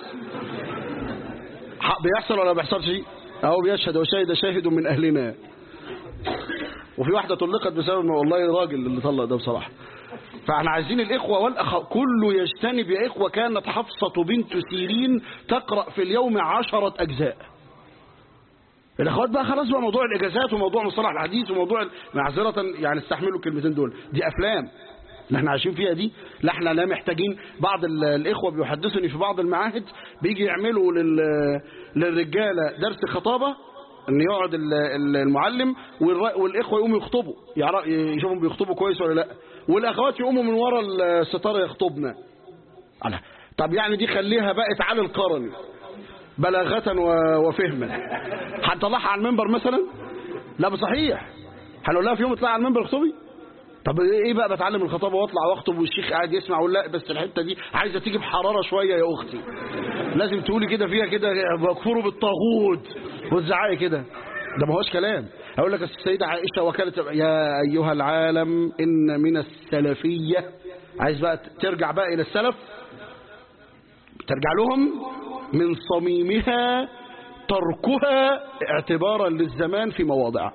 بيحصل ولا بيحصلش اهو بيشهد وشهد شاهد من اهلنا وفي واحده طلقت بسبب والله راجل اللي طلق ده بصراحه فاحنا عايزين الاخوه والاخ كله يجتنب يا اخوه كانت حفصه بنت سيرين تقرا في اليوم عشرة اجزاء الاخوات بقى خلاص بقى موضوع الاجازات وموضوع مصطلح الحديث وموضوع معذره يعني استحملوا الكلمتين دول دي افلام اللي احنا عايشين فيها دي لا احنا لا محتاجين بعض الاخوه بيحدثني في بعض المعاهد بيجي يعملوا لل للرجاله درس خطابه ان يقعد المعلم والاخوه يقوموا يخطبوا يشوفهم بيخطبوا كويس ولا لا والاخوات يقوموا من ورا الستاره يخطبنا طب يعني دي خليها بقت على القرن بلاغة وفهما هنطلعها على المنبر مثلا لا بصحيح هنقول لها في يوم اطلع على المنبر اخطبي طب ايه بقى بتعلم الخطابه واطلع واخطب والشيخ قاعد يسمع ولا لا بس الحته دي عايزه تيجي بحراره شويه يا اختي لازم تقولي كده فيها كده بكفروا بالطاغوت وتزعقي كده ده ما هوش كلام اقول لك السيده عائشه وكالت يا ايها العالم ان من السلفيه عايز بقى ترجع بقى الى السلف ترجع لهم من صميمها تركها اعتبارا للزمان في مواضعه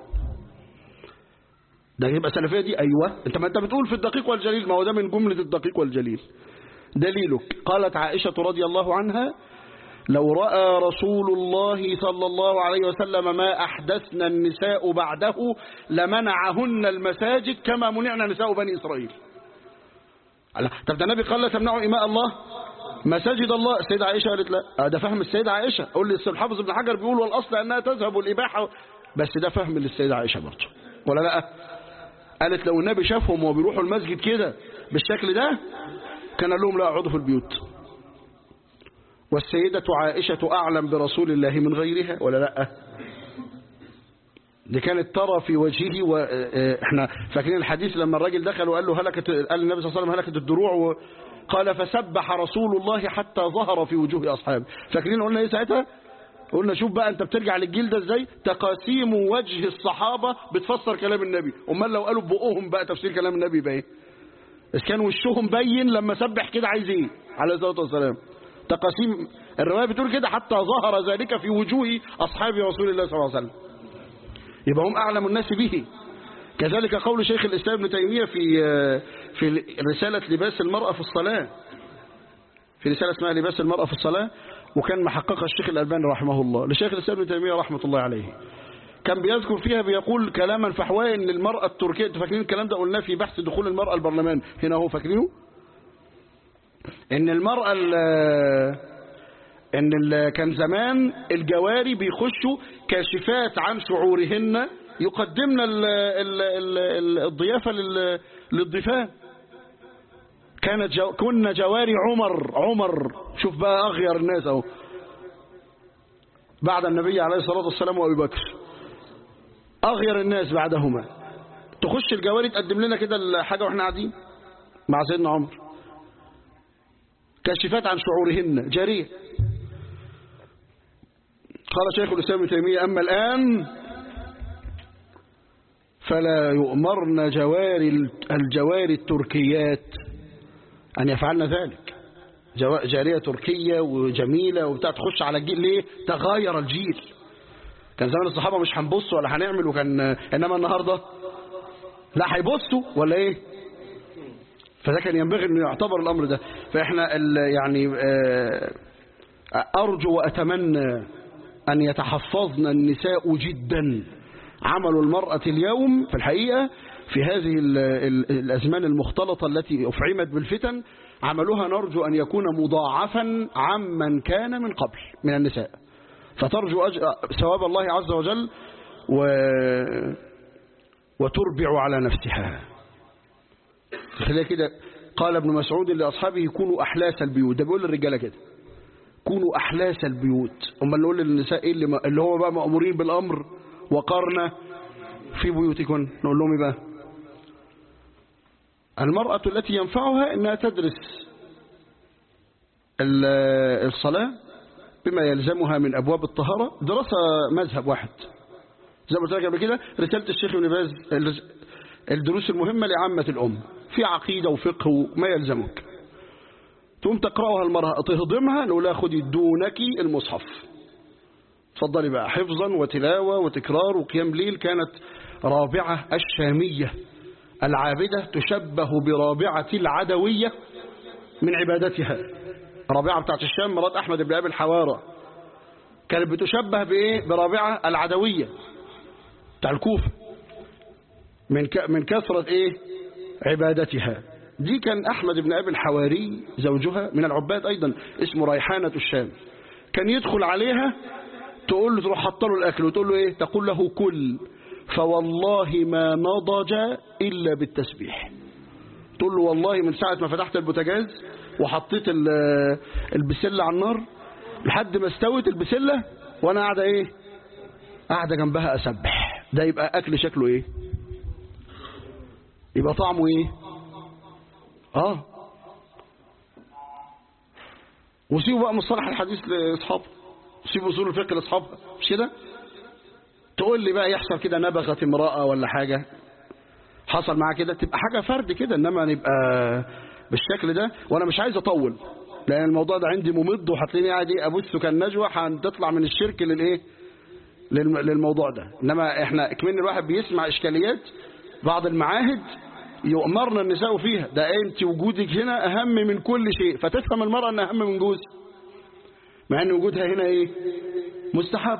ده يبقى سلفيه دي ايوه انت ما انت بتقول في الدقيق والجليل ما هو ده من جمله الدقيق والجليل دليلك قالت عائشه رضي الله عنها لو راى رسول الله صلى الله عليه وسلم ما احدثنا النساء بعده لمنعهن المساجد كما منعنا نساء بني اسرائيل طب ده النبي قال لا تمنعوا اماء الله مساجد الله السيدة عائشة قالت لا ده فهم السيدة عائشة قول لي الحافظ ابن حجر بيقول والأصل أنها تذهب الإباحة بس ده فهم للسيدة عائشة برضه ولا لا قالت لو النبي شافهم وهو بيروحوا المسجد كده بالشكل ده كان لهم لا اقعدوا في البيوت والسيدة عائشة أعلم برسول الله من غيرها ولا لا دي كانت ترى في وجهه واحنا فاكرين الحديث لما الراجل دخل وقال له هلكت قال النبي صلى الله عليه وسلم هلكت الدروع و... قال فسبح رسول الله حتى ظهر في وجوه أصحابه فاكرين قلنا ايه ساعتها قلنا شوف بقى انت بترجع للجيل ده ازاي تقاسيم وجه الصحابة بتفسر كلام النبي امال لو قالوا ببقهم بقى تفسير كلام النبي بقى ايه اذا كان وشهم بين لما سبح كده عايز ايه عليه الصلاه والسلام تقاسيم الروايه بتقول كده حتى ظهر ذلك في وجوه اصحاب رسول الله صلى الله عليه وسلم يبقى هم اعلم الناس به كذلك قول شيخ الاسلام ابن تيميه في في رساله لباس المراه في الصلاه في رساله اسمها لباس المراه في الصلاه وكان محققها الشيخ الالباني رحمه الله لشيخ الاسلام ابن تيميه رحمه الله عليه كان بيذكر فيها بيقول كلاما فحواه ان المرأة التركية انتوا فاكرين الكلام ده قلناه في بحث دخول المرأة البرلمان هنا هو فاكرينه ان المرأة ال ان ال كان زمان الجواري بيخشوا كاشفات عن شعورهن يقدمن ال ال ال الضيافة لل- للضيفان كانت جو كنا جواري عمر عمر شوف بقى اغير الناس اهو بعد النبي عليه الصلاة والسلام وابي بكر أغير الناس بعدهما تخش الجواري تقدم لنا كده الحاجة واحنا قاعدين مع سيدنا عمر كاشفات عن شعورهن جارية قال شيخ الإسلام ابن تيمية أما الآن فلا يؤمرن جواري الجواري التركيات أن يفعلن ذلك جوا- جارية تركية وجميلة وبتاع تخش على الجيل ليه تغير الجيل كان زمان الصحابة مش هنبص ولا هنعمل وكان إنما النهاردة لا هيبصوا ولا إيه فده كان ينبغي أنه يعتبر الأمر ده فإحنا ال- يعني آه، أرجو وأتمنى أن يتحفظن النساء جدا عمل المرأة اليوم في الحقيقة في هذه ال- ال- الأزمان المختلطة التي أفعمت بالفتن عملها نرجو أن يكون مضاعفا عمن كان من قبل من النساء فترجو أج... ثواب الله عز وجل و... وتربع على نفسها خليها كده قال ابن مسعود لأصحابه كونوا أحلاس البيوت ده بيقول للرجالة كده كونوا أحلاس البيوت أما نقول للنساء إيه اللي, ما... اللي هو بقى مأمورين بالأمر وقرنا في بيوتكم نقول لهم إيه بقى المرأة التي ينفعها أنها تدرس ال- الصلاة بما يلزمها من أبواب الطهارة دراسة مذهب واحد زي ما قلت لك قبل كده رسالة الشيخ ابن باز ال- الدروس المهمة لعامة الأمة في عقيدة وفقه وما يلزمك تقوم تقرأها المرأة تهضمها نقول لها خدي دونك المصحف اتفضلي بقى حفظا وتلاوة وتكرار وقيام ليل كانت رابعة الشامية العابدة تشبه برابعة العدوية من عبادتها رابعة بتاعت الشام مرات أحمد بن أبي الحوارى كانت بتشبه بإيه برابعة العدوية بتاع الكوفة من ك... من كثرة إيه عبادتها دي كان أحمد بن أبي الحواري زوجها من العباد أيضا اسمه ريحانة الشام كان يدخل عليها تقول له تروح حط له الأكل وتقول له إيه تقول له كل فوالله ما نضج إلا بالتسبيح تقول له والله من ساعة ما فتحت البوتاجاز وحطيت ال- البسلة على النار لحد ما استوت البسلة وانا قاعدة ايه قاعدة جنبها اسبح ده يبقى اكل شكله ايه يبقى طعمه ايه اه وسيبوا بقى مصطلح الحديث لاصحابه سيبوا اصول الفقه لاصحابها مش كده تقول لي بقى يحصل كده نبغت امرأة ولا حاجة حصل معاه كده تبقى حاجة فرد كده انما نبقى بالشكل ده وانا مش عايز اطول لان الموضوع ده عندي ممد وهتلاقيني قاعد ايه ابث كالنجوى هتطلع من الشرك للايه للم- للموضوع ده انما احنا كمان الواحد بيسمع اشكاليات بعض المعاهد يؤمرنا النساء فيها ده انت وجودك هنا اهم من كل شيء فتفهم المرأة انها اهم من جوزها مع ان وجودها هنا ايه مستحب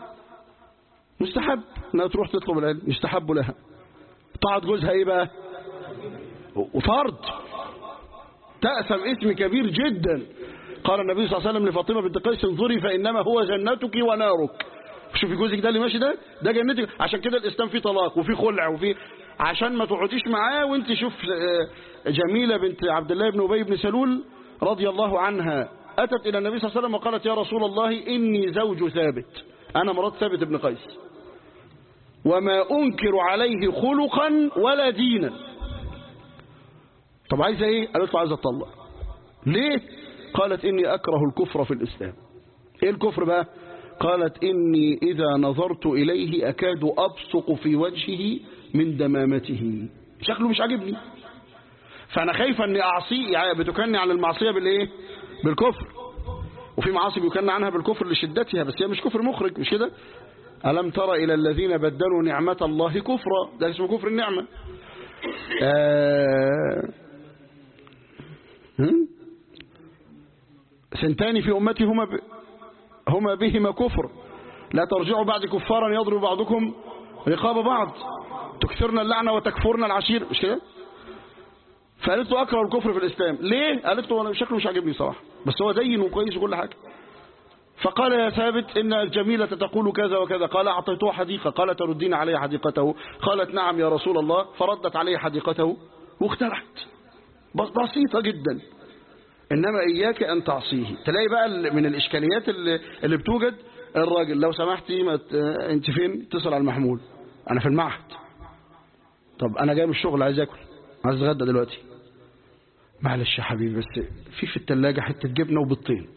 مستحب انها تروح تطلب العلم يستحب لها طاعة جوزها ايه بقى وفرض تأثم اسم كبير جدا قال النبي صلى الله عليه وسلم لفاطمة بنت قيس انظري فإنما هو جنتك ونارك شوفي جوزك ده اللي ماشي ده ده جنتك عشان كده الإسلام فيه طلاق وفيه خلع وفيه عشان ما تقعديش معاه وانت شوف آه، جميلة بنت عبد الله بن أبي بن سلول رضي الله عنها أتت إلى النبي صلى الله عليه وسلم وقالت يا رسول الله إني زوج ثابت أنا مرات ثابت بن قيس وما أنكر عليه خلقا ولا دينا طب عايزة ايه قالت له عايزة اطلق ليه قالت اني اكره الكفر في الاسلام ايه الكفر بقى قالت إني إذا نظرت إليه أكاد أبصق في وجهه من دمامته شكله مش عاجبني فأنا خايفة أني أعصيه يعني بتكني عن المعصية بالإيه بالكفر وفي معاصي بيكن عنها بالكفر لشدتها بس هي مش كفر مخرج مش كده ألم تر إلى الذين بدلوا نعمة الله كفرا ده اسمه كفر النعمة آه هم؟ سنتان في أمتي هما ب... هما بهما كفر لا ترجعوا بعد كفارا يضرب بعضكم رقاب بعض تكثرنا اللعنة وتكفرنا العشير مش كده فقالت له أكره الكفر في الإسلام ليه قالت له أنا شكله مش عاجبني صراحة بس هو دين وكويس وكل حاجة فقال يا ثابت إن الجميلة تقول كذا وكذا قال أعطيته حديقة قال تردين علي حديقته قالت نعم يا رسول الله فردت عليه حديقته واخترعت بس بسيطة جدا إنما إياك أن تعصيه تلاقي بقى من الإشكاليات اللي, اللي بتوجد الراجل لو سمحتي ما ت... أنت فين اتصل على المحمول أنا في المعهد طب أنا جاي من الشغل عايز أكل عايز أتغدى دلوقتي معلش يا حبيبي بس في في التلاجة حتة جبنة وبيضتين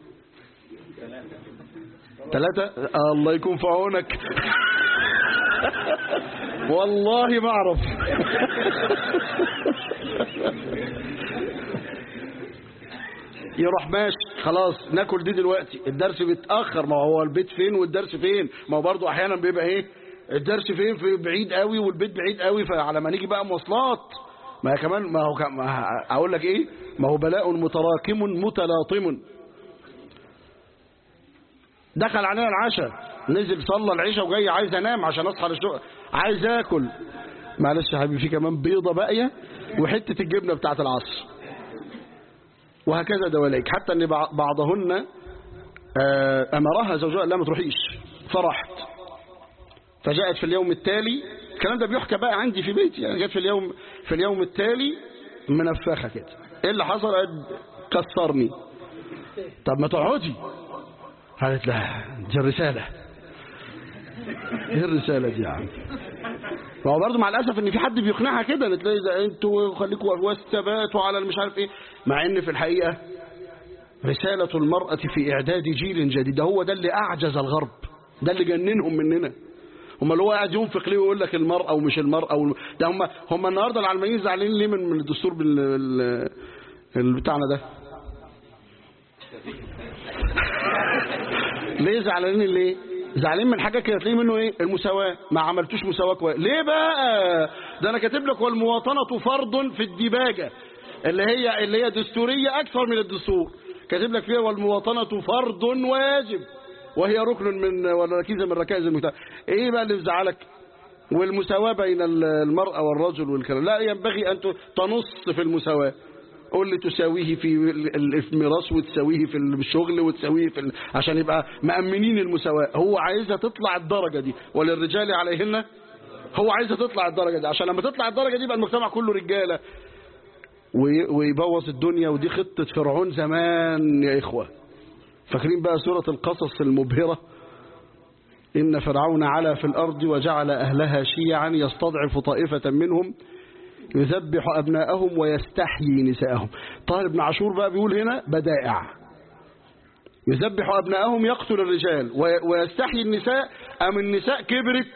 ثلاثة آه الله يكون في عونك والله ما اعرف يروح ماشي خلاص ناكل دي دلوقتي الدرس بيتاخر ما هو البيت فين والدرس فين ما هو برضه احيانا بيبقى ايه الدرس فين في بعيد قوي والبيت بعيد قوي فعلى ما نيجي بقى مواصلات ما كمان ما هو ما اقول لك ايه ما هو بلاء متراكم متلاطم دخل علينا العشاء نزل صلى العشاء وجاي عايز انام عشان اصحى للشغل عايز اكل معلش يا حبيبي في كمان بيضه باقيه وحته الجبنه بتاعه العصر وهكذا دواليك حتى ان بعضهن امرها زوجها لا ما تروحيش فرحت فجاءت في اليوم التالي الكلام ده بيحكى بقى عندي في بيتي يعني جت في اليوم في اليوم التالي منفخه كده ايه اللي حصل كسرني طب ما تقعدي قالت لا دي الرسالة ايه الرسالة دي يا عم ما هو برضه مع الأسف ان في حد بيقنعها كده تلاقي ده انتوا خليكوا والثبات وعلى المش عارف ايه مع ان في الحقيقة رسالة المرأة في إعداد جيل جديد ده هو ده اللي أعجز الغرب ده اللي جننهم مننا هم اللي هو قاعد ينفق ليه ويقول لك المرأة ومش المرأة وال... ده هم هم النهارده العلمانيين زعلانين ليه من من الدستور بال بتاعنا ده ليه زعلانين ليه زعلانين من حاجه كده تلاقيه منه ايه المساواه ما عملتوش مساواه كويس ليه بقى ده انا كاتب لك والمواطنه فرض في الديباجه اللي هي اللي هي دستوريه اكثر من الدستور كاتب لك فيها والمواطنه فرض واجب وهي ركن من ولا ركيزه من ركائز المجتمع ايه بقى اللي مزعلك والمساواه بين المراه والرجل والكلام لا ينبغي ان تنص في المساواه قول لي تساويه في الميراث وتساويه في الشغل وتساويه في ال... عشان يبقى مأمنين المساواة هو عايزها تطلع الدرجة دي وللرجال عليهن هو عايزها تطلع الدرجة دي عشان لما تطلع الدرجة دي يبقى المجتمع كله رجالة ويبوظ الدنيا ودي خطة فرعون زمان يا إخوة فاكرين بقى سورة القصص المبهرة إن فرعون علا في الأرض وجعل أهلها شيعا يستضعف طائفة منهم يذبح أبناءهم ويستحيي نساءهم طاهر بن عاشور بقى بيقول هنا بدائع يذبح أبناءهم يقتل الرجال ويستحيي النساء أم النساء كبرت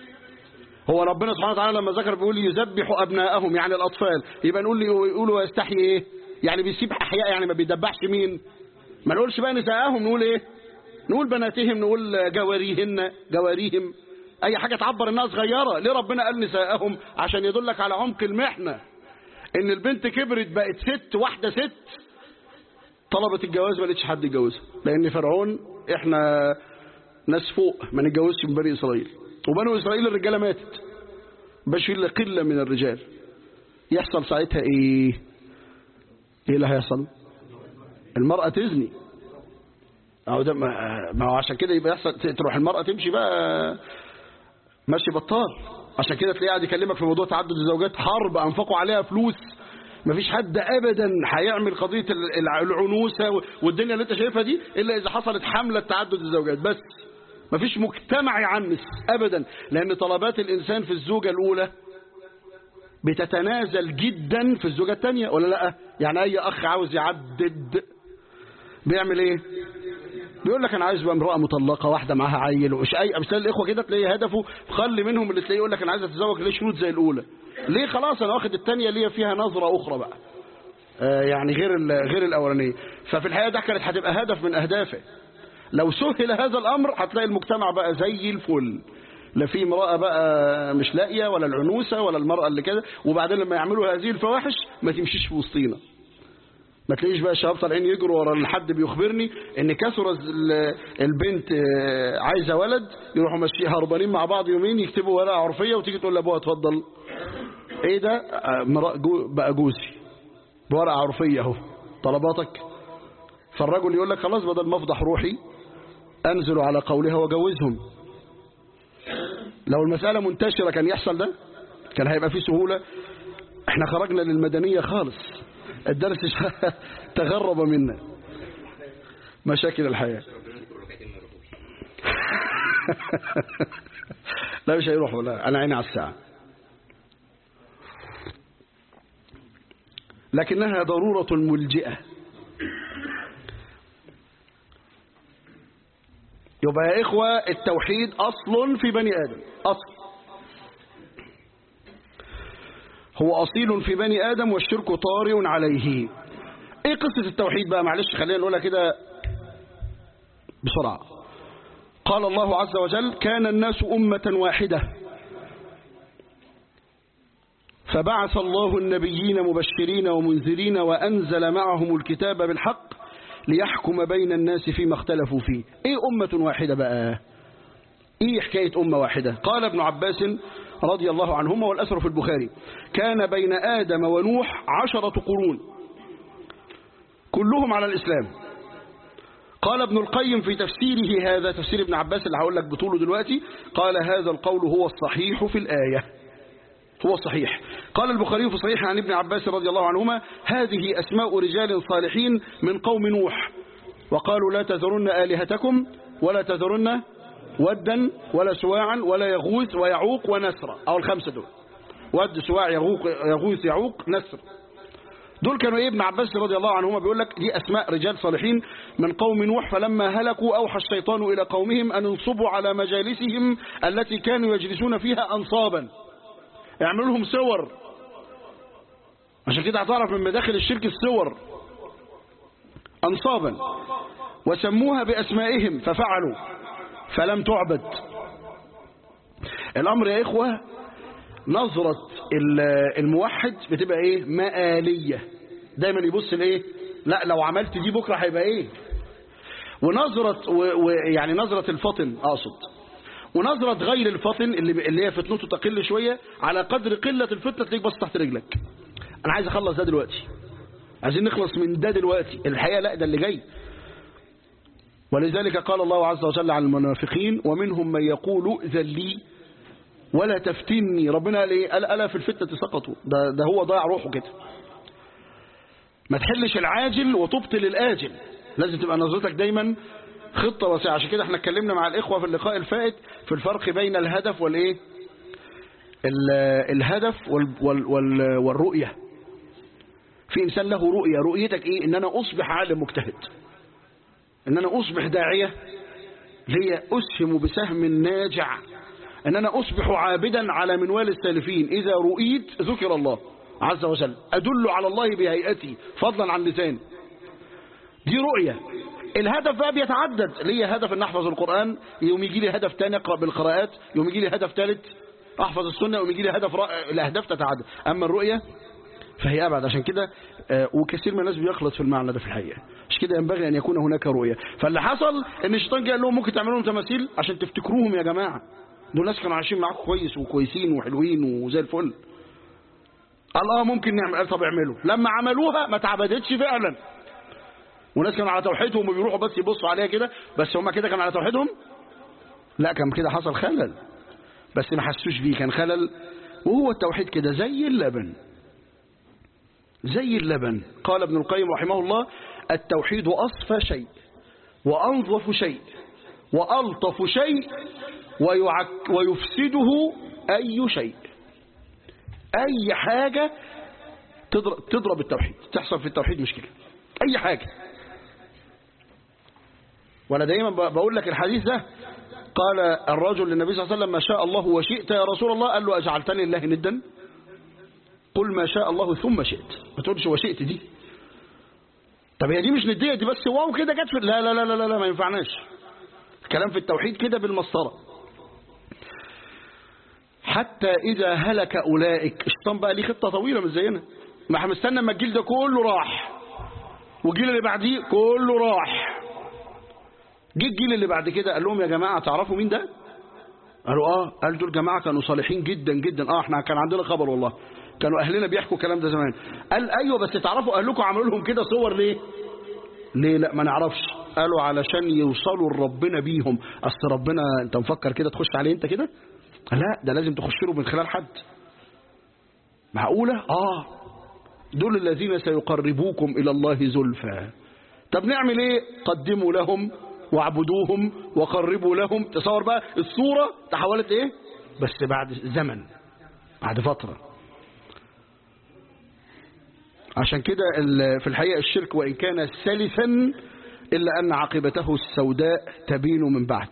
هو ربنا سبحانه وتعالى لما ذكر بيقول يذبح أبناءهم يعني الأطفال يبقى نقول يقول ويستحيي إيه يعني بيسيب أحياء يعني ما بيدبحش مين ما نقولش بقى نساءهم نقول إيه نقول بناتهم نقول جواريهن جواريهم اي حاجة تعبر انها صغيرة ليه ربنا قال نساءهم عشان يدلك على عمق المحنة ان البنت كبرت بقت ست واحدة ست طلبت الجواز ما لقيتش حد يتجوزها لان فرعون احنا ناس فوق ما نتجوزش من بني اسرائيل وبنو اسرائيل الرجاله ماتت باش الا قله من الرجال يحصل ساعتها ايه ايه اللي هيحصل المرأة تزني أو ده ما هو عشان كده يبقى يحصل تروح المرأة تمشي بقى ماشي بطال عشان كده تلاقيه قاعد يكلمك في موضوع تعدد الزوجات حرب انفقوا عليها فلوس مفيش حد ابدا هيعمل قضيه العنوسه والدنيا اللي انت شايفها دي الا اذا حصلت حمله تعدد الزوجات بس مفيش مجتمع يعنس ابدا لان طلبات الانسان في الزوجه الاولى بتتنازل جدا في الزوجه الثانيه ولا لا يعني اي اخ عاوز يعدد بيعمل ايه بيقول لك انا عايز بقى امراه مطلقه واحده معاها عيل ومش اي مثال الاخوه كده تلاقي هدفه خلي منهم اللي تلاقيه يقول لك انا عايز اتزوج ليه شروط زي الاولى ليه خلاص انا واخد الثانيه اللي هي فيها نظره اخرى بقى آه يعني غير غير الاولانيه ففي الحقيقه ده كانت هتبقى هدف من اهدافه لو سهل هذا الامر هتلاقي المجتمع بقى زي الفل لا في امراه بقى مش لاقيه ولا العنوسه ولا المراه اللي كده وبعدين لما يعملوا هذه الفواحش ما تمشيش في وسطينا ما تلاقيش بقى شباب طالعين يجروا ورا حد بيخبرني ان كسر البنت عايزه ولد يروحوا ماشيين هربانين مع بعض يومين يكتبوا ورقه عرفيه وتيجي تقول لابوها اتفضل ايه ده بقى جوزي بورقه عرفيه اهو طلباتك فالرجل يقول لك خلاص بدل ما افضح روحي انزل على قولها واجوزهم لو المساله منتشره كان يحصل ده كان هيبقى فيه سهوله احنا خرجنا للمدنيه خالص الدرس تغرب منا مشاكل الحياة لا مش هيروحوا لا أنا عيني على الساعة لكنها ضرورة ملجئة يبقى يا إخوة التوحيد أصل في بني آدم أصل هو أصيل في بني آدم والشرك طارئ عليه ايه قصة التوحيد بقى معلش خلينا نقولها كده بسرعة قال الله عز وجل كان الناس أمة واحدة فبعث الله النبيين مبشرين ومنذرين وأنزل معهم الكتاب بالحق ليحكم بين الناس فيما اختلفوا فيه ايه أمة واحدة بقى ايه حكاية أمة واحدة قال ابن عباس رضي الله عنهما والأثر في البخاري كان بين آدم ونوح عشرة قرون كلهم على الإسلام قال ابن القيم في تفسيره هذا تفسير ابن عباس اللي هقول لك بطوله دلوقتي قال هذا القول هو الصحيح في الآية هو الصحيح قال البخاري في صحيح عن ابن عباس رضي الله عنهما هذه أسماء رجال صالحين من قوم نوح وقالوا لا تذرن آلهتكم ولا تذرن ودا ولا سواعا ولا يغوث ويعوق ونسر أو الخمسة دول ود سواع يغوق يغوث يعوق نسر دول كانوا ايه ابن عباس رضي الله عنهما بيقول لك دي اسماء رجال صالحين من قوم نوح فلما هلكوا اوحى الشيطان الى قومهم ان انصبوا على مجالسهم التي كانوا يجلسون فيها انصابا يعملوا لهم صور عشان كده هتعرف من مداخل الشرك الصور انصابا وسموها باسمائهم ففعلوا فلم تعبد الامر يا اخوه نظرة الموحد بتبقى ايه مآلية دايما يبص لايه لا لو عملت دي بكرة هيبقى ايه ونظرة و... و... يعني نظرة الفطن اقصد ونظرة غير الفطن اللي, ب... اللي هي فتنته تقل شوية على قدر قلة الفتنة تلاقيك بص تحت رجلك انا عايز اخلص ده دلوقتي عايزين نخلص من ده دلوقتي الحقيقة لا ده اللي جاي ولذلك قال الله عز وجل عن المنافقين ومنهم من يقول ذلي ولا تفتني ربنا قال ايه قال الا في الفتنه سقطوا ده, ده هو ضيع روحه كده ما تحلش العاجل وتبطل الاجل لازم تبقى نظرتك دايما خطه واسعه عشان كده احنا اتكلمنا مع الاخوه في اللقاء الفائت في الفرق بين الهدف والايه الهدف وال وال وال والرؤيه في انسان له رؤيه رؤيتك ايه ان انا اصبح عالم مجتهد ان انا اصبح داعيه هي اسهم بسهم ناجع ان انا اصبح عابدا على منوال السالفين اذا رؤيت ذكر الله عز وجل ادل على الله بهيئتي فضلا عن لساني دي رؤية الهدف بقى بيتعدد ليا هدف ان احفظ القرآن يوم يجي لي هدف تاني اقرأ بالقراءات يوم يجي لي هدف ثالث احفظ السنة يوم يجي لي هدف رأ... الاهداف تتعدد اما الرؤية فهي ابعد عشان كده آه وكثير من الناس بيخلط في المعنى ده في الحقيقة مش كده ينبغي ان يكون هناك رؤية فاللي حصل ان الشيطان جه قال لهم ممكن تعملوا لهم تماثيل عشان تفتكروهم يا جماعة دول ناس كانوا عايشين معاكم كويس وكويسين وحلوين وزي الفل قال اه ممكن نعمل قال طب اعملوا لما عملوها ما اتعبدتش فعلا وناس كانوا على توحيدهم وبيروحوا بس يبصوا عليها كده بس هم كده كانوا على توحيدهم لا كان كده حصل خلل بس ما حسوش بيه كان خلل وهو التوحيد كده زي اللبن زي اللبن قال ابن القيم رحمه الله التوحيد أصفى شيء وأنظف شيء وألطف شيء ويعك ويفسده أي شيء أي حاجة تضرب, تضرب التوحيد تحصل في التوحيد مشكلة أي حاجة وانا دايما بقول لك الحديث ده قال الرجل للنبي صلى الله عليه وسلم ما شاء الله وشئت يا رسول الله قال له أجعلتني الله ندا قل ما شاء الله ثم شئت ما تقولش وشئت دي طب هي دي مش ندية دي بس واو كده جت في لا لا لا لا لا ما ينفعناش الكلام في التوحيد كده بالمسطرة حتى إذا هلك أولئك الشيطان بقى ليه خطة طويلة مش زينا ما احنا مستنى اما الجيل ده كله راح والجيل اللي بعديه كله راح جه الجيل اللي بعد كده قال لهم يا جماعة تعرفوا مين ده قالوا اه قال دول جماعة كانوا صالحين جدا جدا اه احنا كان عندنا خبر والله كانوا اهلنا بيحكوا الكلام ده زمان قال ايوه بس تعرفوا اهلكم عملوا لهم كده صور ليه ليه لا ما نعرفش قالوا علشان يوصلوا لربنا بيهم اصل ربنا انت مفكر كده تخش عليه انت كده لا ده لازم تخش له من خلال حد معقولة اه دول الذين سيقربوكم الى الله زلفى طب نعمل ايه قدموا لهم واعبدوهم وقربوا لهم تصور بقى الصورة تحولت ايه بس بعد زمن بعد فترة عشان كده في الحقيقة الشرك وإن كان سلسا إلا أن عاقبته السوداء تبين من بعد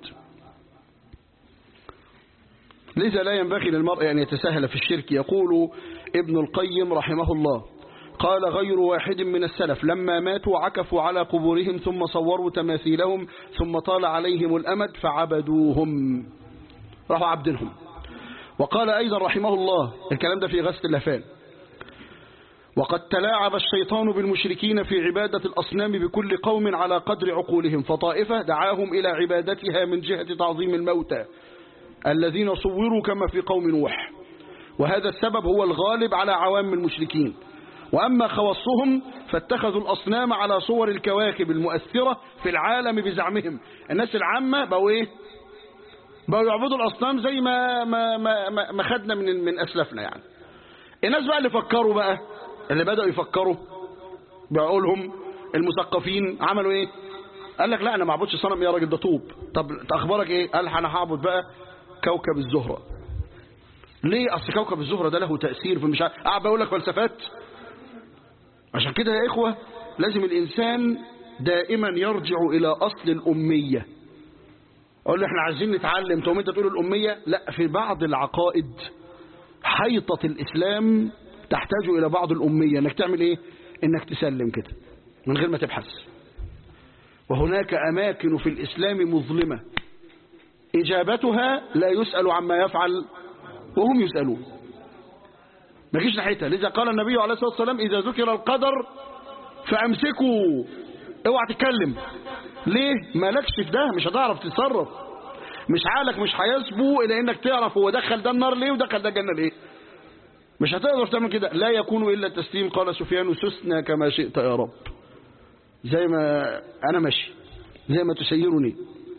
لذا لا ينبغي للمرء أن يتساهل في الشرك يقول ابن القيم رحمه الله قال غير واحد من السلف لما ماتوا عكفوا على قبورهم ثم صوروا تماثيلهم ثم طال عليهم الأمد فعبدوهم راحوا عبدهم وقال أيضا رحمه الله الكلام ده في غسل اللفان وقد تلاعب الشيطان بالمشركين في عبادة الأصنام بكل قوم على قدر عقولهم فطائفة دعاهم إلى عبادتها من جهة تعظيم الموتى الذين صوروا كما في قوم نوح وهذا السبب هو الغالب على عوام المشركين وأما خواصهم فاتخذوا الأصنام على صور الكواكب المؤثرة في العالم بزعمهم الناس العامة بقوا إيه بقوا يعبدوا الأصنام زي ما ما ما, ما, ما خدنا من من أسلافنا يعني الناس بقى اللي فكروا بقى اللي بدأوا يفكروا بعقولهم المثقفين عملوا ايه قال لك لا انا ما اعبدش صنم يا راجل ده طوب طب اخبارك ايه قال انا هعبد بقى كوكب الزهرة ليه اصل كوكب الزهرة ده له تأثير في مش قاعد بقول لك فلسفات عشان كده يا اخوة لازم الانسان دائما يرجع الى اصل الامية اقول له احنا عايزين نتعلم تقوم انت تقول الامية لا في بعض العقائد حيطة الاسلام تحتاج إلى بعض الأمية أنك تعمل إيه أنك تسلم كده من غير ما تبحث وهناك أماكن في الإسلام مظلمة إجابتها لا يسأل عما يفعل وهم يسألون ما جيش ناحيتها لذا قال النبي عليه الصلاة والسلام إذا ذكر القدر فأمسكوا اوعى تتكلم ليه مالكش في ده مش هتعرف تتصرف مش عقلك مش هيسبو إلى إنك تعرف هو دخل ده النار ليه ودخل ده الجنة ليه مش هتقدر تعمل كده لا يكون إلا التسليم قال سفيان سسنا كما شئت يا رب زي ما أنا ماشي زي ما تسيرني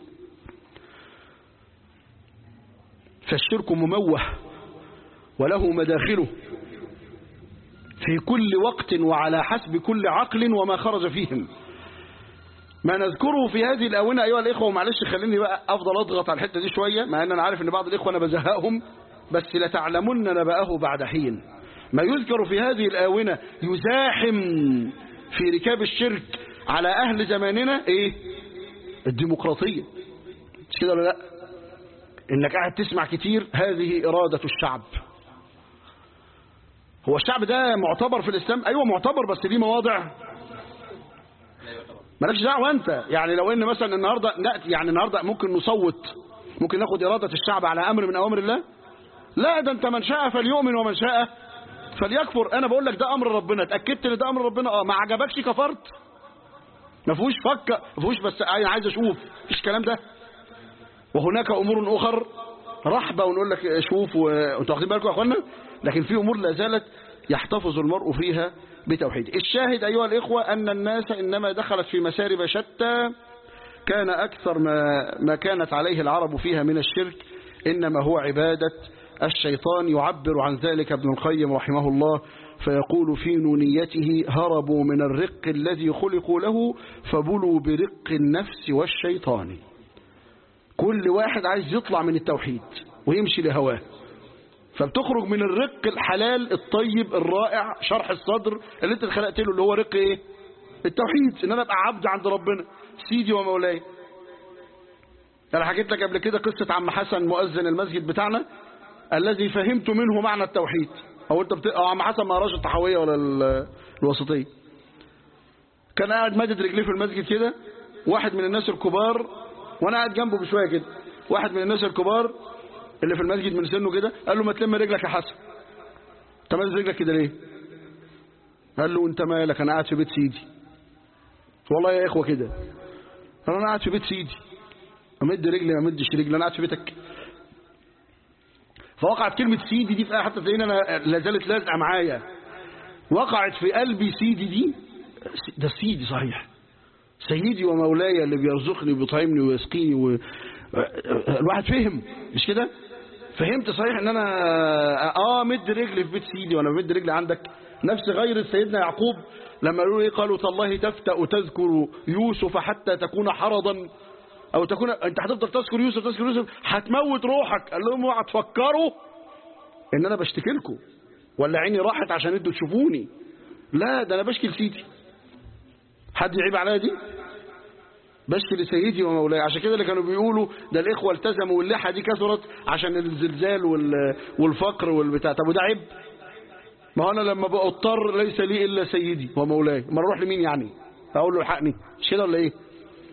فالشرك مموه وله مداخله في كل وقت وعلى حسب كل عقل وما خرج فيهم ما نذكره في هذه الآونة أيها الإخوة ومعلش خليني بقى أفضل أضغط على الحتة دي شوية مع أن أنا عارف أن بعض الإخوة أنا بزهقهم بس لتعلمن نبأه بعد حين ما يذكر في هذه الآونة يزاحم في ركاب الشرك على أهل زماننا إيه الديمقراطية مش كده ولا لا إنك قاعد تسمع كتير هذه إرادة الشعب هو الشعب ده معتبر في الإسلام أيوة معتبر بس ليه مواضع مالكش دعوة أنت يعني لو إن مثلا النهاردة نأتي يعني النهاردة ممكن نصوت ممكن ناخد إرادة الشعب على أمر من أوامر الله لا ده أنت من شاء فليؤمن ومن شاء فليكفر أنا بقول لك ده أمر ربنا اتأكدت إن ده أمر ربنا أه ما عجبكش كفرت ما فيهوش فك ما فيهوش بس أنا عايز أشوف مفيش الكلام ده وهناك أمور أخر رحبة ونقول لك شوف وانتوا واخدين بالكم يا أخوانا لكن في أمور لا زالت يحتفظ المرء فيها بتوحيد الشاهد أيها الإخوة أن الناس إنما دخلت في مسارب شتى كان أكثر ما, ما كانت عليه العرب فيها من الشرك إنما هو عبادة الشيطان يعبر عن ذلك ابن القيم رحمه الله فيقول في نونيته هربوا من الرق الذي خلقوا له فبلوا برق النفس والشيطان كل واحد عايز يطلع من التوحيد ويمشي لهواه فبتخرج من الرق الحلال الطيب الرائع شرح الصدر اللي انت خلقت له اللي هو رق ايه التوحيد ان انا ابقى عبد عند ربنا سيدي ومولاي انا حكيت لك قبل كده قصة عم حسن مؤذن المسجد بتاعنا الذي فهمت منه معنى التوحيد او انت بت... أو عم حسن ما قراش التحوية ولا ال- الوسطية كان قاعد مادد رجليه في المسجد كده واحد من الناس الكبار وانا قاعد جنبه بشويه كده واحد من الناس الكبار اللي في المسجد من سنه كده قال له ما تلم رجلك يا حسن انت مادد رجلك كده ليه قال له انت مالك انا قاعد في بيت سيدي والله يا اخوه كده قال له انا قاعد في بيت سيدي امد رجلي ما امدش رجلي انا قاعد في بيتك فوقعت كلمة سيدي دي في آية حتى تلاقيني انا لا زالت لازقة معايا وقعت في قلبي سيدي دي ده سيدي صحيح سيدي ومولاي اللي بيرزقني وبيطعمني ويسقيني و... الواحد فهم مش كده فهمت صحيح ان انا اه مد رجلي في بيت سيدي وانا مد رجلي عندك نفس غير سيدنا يعقوب لما قالوا ايه قالوا تالله تفتأ تذكر يوسف حتى تكون حرضا او تكون انت هتفضل تذكر يوسف تذكر يوسف هتموت روحك قال لهم اوعى تفكروا ان انا بشتكي لكم ولا عيني راحت عشان انتوا تشوفوني لا ده انا بشكي لسيدي حد يعيب عليا دي بشكي لسيدي ومولاي عشان كده اللي كانوا بيقولوا ده الاخوه التزموا واللحى دي كثرت عشان الزلزال وال- والفقر والبتاع طب وده عيب ما هو انا لما بقى اضطر ليس لي الا سيدي ومولاي ما اروح لمين يعني اقول له الحقني مش كده ولا ايه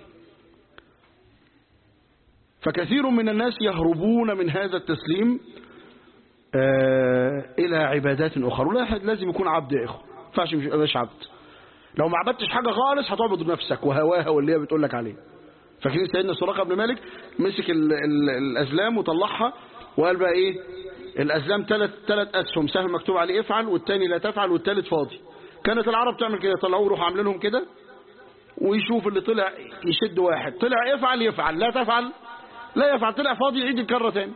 فكثير من الناس يهربون من هذا التسليم آه الى عبادات اخرى ولا احد لازم يكون عبد يا اخو ما ينفعش مش يبقاش عبد لو ما عبدتش حاجه خالص هتعبد نفسك وهواها واللي هي بتقول لك عليه فاكرين سيدنا سراقه بن مالك مسك ال ال الازلام وطلعها وقال بقى ايه الازلام ثلاث ثلاث اسهم سهم مكتوب عليه افعل والثاني لا تفعل والثالث فاضي كانت العرب تعمل كده يطلعوه يروحوا عاملينهم كده ويشوف اللي طلع يشد واحد طلع افعل يفعل لا تفعل لا يفعل طلع فاضي يعيد الكره تاني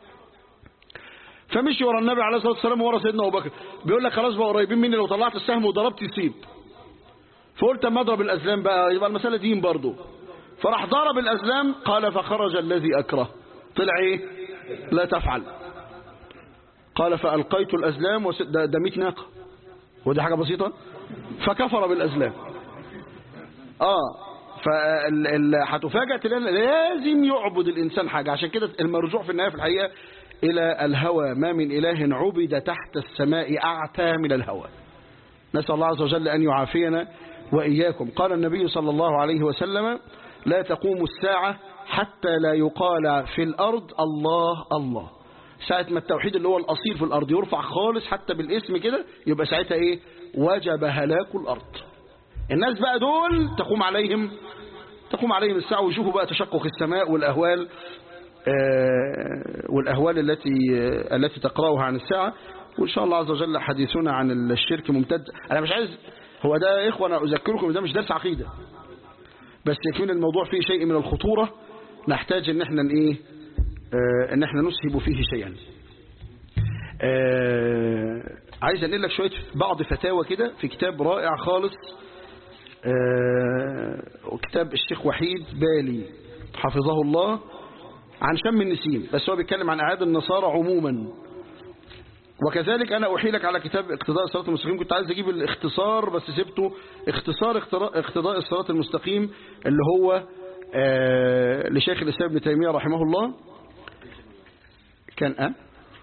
فمشي ورا النبي عليه الصلاه والسلام ورا سيدنا ابو بكر بيقول لك خلاص بقى قريبين مني لو طلعت السهم وضربت يصيب فقلت اما اضرب الازلام بقى يبقى المساله دين برضه فراح ضرب الازلام قال فخرج الذي اكره طلع ايه لا تفعل قال فالقيت الازلام وس... ده, ده 100 ناقه ودي حاجه بسيطه فكفر بالازلام اه فهتفاجأ تلاقي لازم يعبد الإنسان حاجة عشان كده المرجوع في النهاية في الحقيقة إلى الهوى ما من إله عبد تحت السماء أعتى من الهوى نسأل الله عز وجل أن يعافينا وإياكم قال النبي صلى الله عليه وسلم لا تقوم الساعة حتى لا يقال في الأرض الله الله ساعة ما التوحيد اللي هو الأصيل في الأرض يرفع خالص حتى بالاسم كده يبقى ساعتها إيه وجب هلاك الأرض الناس بقى دول تقوم عليهم تقوم عليهم الساعة ويشوفوا بقى تشقق السماء والأهوال آه والأهوال التي آه التي تقرأها عن الساعة وإن شاء الله عز وجل حديثنا عن الشرك ممتد أنا مش عايز هو ده يا إخوة أنا أذكركم ده مش درس عقيدة بس يكون الموضوع فيه شيء من الخطورة نحتاج ان احنا ايه آه ان احنا نسهب فيه شيئا آه عايز انقل لك شوية بعض فتاوى كده في كتاب رائع خالص آه وكتاب الشيخ وحيد بالي حفظه الله عن شم النسيم بس هو بيتكلم عن أعياد النصارى عموما وكذلك أنا أحيلك على كتاب اقتضاء الصراط المستقيم كنت عايز أجيب الاختصار بس سبته اختصار اقتضاء الصراط المستقيم اللي هو آه لشيخ الإسلام ابن تيمية رحمه الله كان أه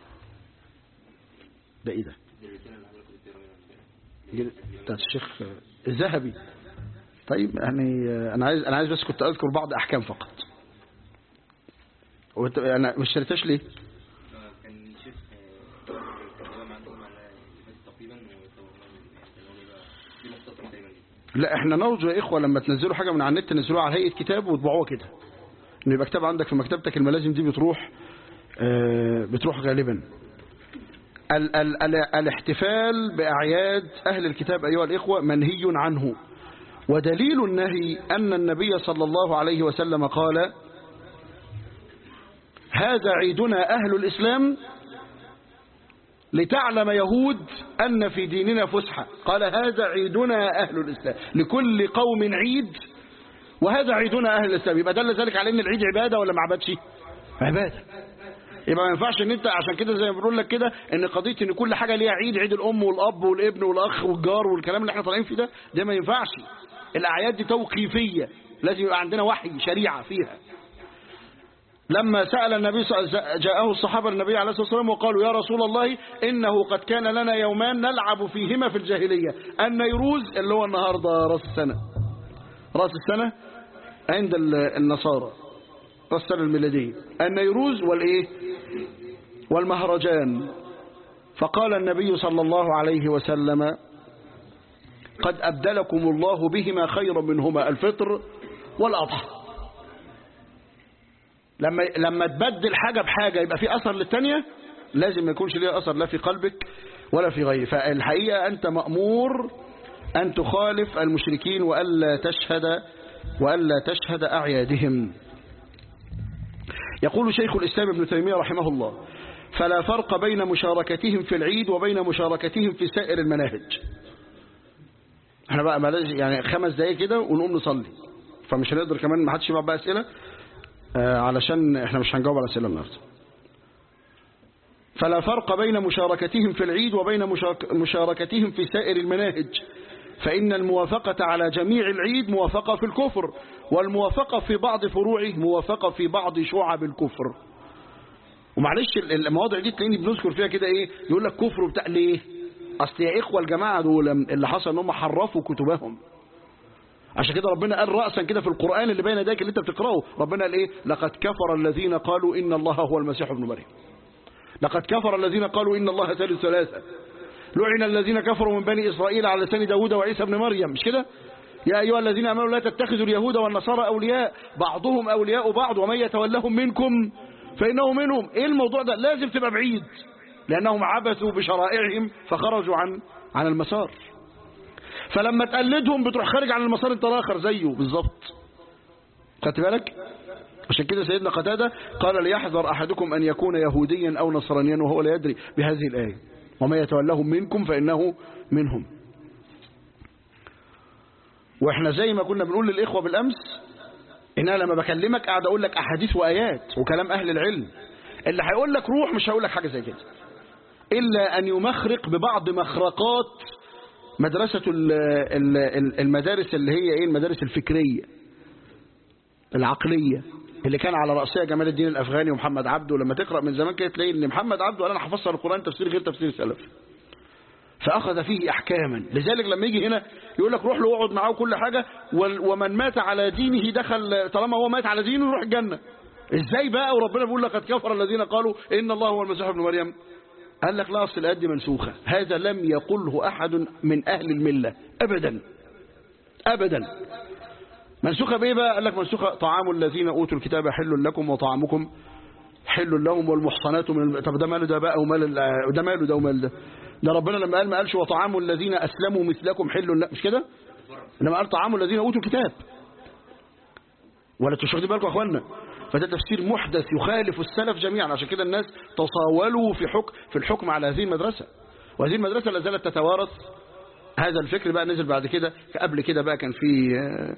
ده إيه ده بتاعت الشيخ الذهبي طيب يعني انا عايز انا عايز بس كنت اذكر بعض احكام فقط وانت انا مش شريتهاش ليه كان شيخ كلام عندهم على تقريبا دي مختصرة دايما دي لا احنا نرجو يا اخوه لما تنزلوا حاجه من على النت تنزلوها على هيئه كتاب وتطبعوها كده ان يبقى كتاب عندك في مكتبتك الملازم دي بتروح آه بتروح غالبا ال ال ال الاحتفال باعياد اهل الكتاب ايها الاخوه منهي عنه ودليل النهي ان النبي صلى الله عليه وسلم قال هذا عيدنا أهل الإسلام لتعلم يهود أن في ديننا فسحة قال هذا عيدنا أهل الإسلام لكل قوم عيد وهذا عيدنا أهل الإسلام يبقى دل ذلك على أن العيد عبادة ولا ما عبادش عبادة يبقى ما ينفعش ان انت عشان كده زي ما بقول لك كده ان قضيه ان كل حاجه ليها عيد عيد الام والاب والابن والاخ والجار والكلام اللي احنا طالعين فيه ده ده ما ينفعش الاعياد دي توقيفيه لازم يبقى عندنا وحي شريعه فيها لما سأل النبي صلى الله عليه وسلم جاءه الصحابة النبي عليه الصلاة والسلام وقالوا يا رسول الله إنه قد كان لنا يومان نلعب فيهما في الجاهلية النيروز اللي هو النهاردة رأس السنة رأس السنة عند ال- النصارى رأس السنة الميلادية النيروز والإيه والمهرجان فقال النبي صلى الله عليه وسلم قد أبدلكم الله بهما خيرا منهما الفطر والأضحى لما لما تبدل حاجة بحاجة يبقى في أثر للتانية لازم ما يكونش ليها أثر لا في قلبك ولا في غيره فالحقيقة أنت مأمور أن تخالف المشركين وألا تشهد وألا تشهد أعيادهم يقول شيخ الإسلام ابن تيمية رحمه الله فلا فرق بين مشاركتهم في العيد وبين مشاركتهم في سائر المناهج احنا بقى بلاش يعني خمس دقايق كده ونقوم نصلي فمش هنقدر كمان ما حدش يبعت بقى اسئله آه علشان احنا مش هنجاوب على اسئله النهارده فلا فرق بين مشاركتهم في العيد وبين مشارك- مشاركتهم في سائر المناهج فإن الموافقة على جميع العيد موافقة في الكفر والموافقة في بعض فروعه موافقة في بعض شعب الكفر ومعلش ال- المواضع دي تلاقيني بنذكر فيها كده ايه يقول لك كفر وبتاع ليه اصل يا اخوه الجماعه دول اللي حصل ان هم حرفوا كتبهم عشان كده ربنا قال رأسا كده في القرآن اللي بين يديك اللي انت بتقراه ربنا قال ايه لقد كفر الذين قالوا إن الله هو المسيح ابن مريم لقد كفر الذين قالوا إن الله ثالث ثلاثة لعن الذين كفروا من بني إسرائيل على لسان داود وعيسى ابن مريم مش كده يا أيها الذين آمنوا لا تتخذوا اليهود والنصارى أولياء بعضهم أولياء بعض ومن يتولهم منكم فإنه منهم إيه الموضوع ده لازم تبقى بعيد لأنهم عبثوا بشرائعهم فخرجوا عن عن المسار فلما تقلدهم بتروح خارج عن المسار انت الاخر زيه بالظبط خدت بالك عشان كده سيدنا قتادة قال ليحذر أحدكم أن يكون يهوديا أو نصرانيا وهو لا يدري بهذه الآية وما يتولهم منكم فإنه منهم وإحنا زي ما كنا بنقول للإخوة بالأمس إن أنا لما بكلمك قاعد أقول لك أحاديث وآيات وكلام أهل العلم اللي هيقول لك روح مش هقول لك حاجة زي كده إلا أن يمخرق ببعض مخرقات مدرسة ال- ال- ال- المدارس اللي هي ايه المدارس الفكرية العقلية اللي كان على رأسها جمال الدين الأفغاني ومحمد عبده لما تقرأ من زمان كده تلاقي ان محمد عبده قال انا هفسر القرآن تفسير غير تفسير السلف فأخذ فيه أحكاما لذلك لما يجي هنا يقول لك روح له واقعد معاه كل حاجة وال- ومن مات على دينه دخل طالما هو مات على دينه يروح الجنة ازاي بقى وربنا بيقول لقد كفر الذين قالوا إن الله هو المسيح ابن مريم قال لك لا أصل الآيات دي منسوخة هذا لم يقله أحد من أهل الملة أبدا أبدا منسوخة بإيه بقى قال لك منسوخة طعام الذين أوتوا الكتاب حل لكم وطعامكم حل لهم والمحصنات من الم... طب ده ماله ده بقى ومال ال- ده ماله ده ومال ده ده ربنا لما قال ما قالش وطعام الذين أسلموا مثلكم حل لا مش كده لما قال طعام الذين أوتوا الكتاب ولا تشغلوا بالكم يا اخوانا فده تفسير محدث يخالف السلف جميعا عشان كده الناس تصاولوا في حكم في الحكم على هذه المدرسة وهذه المدرسة لا زالت تتوارث هذا الفكر بقى نزل بعد كده قبل كده بقى كان في آه،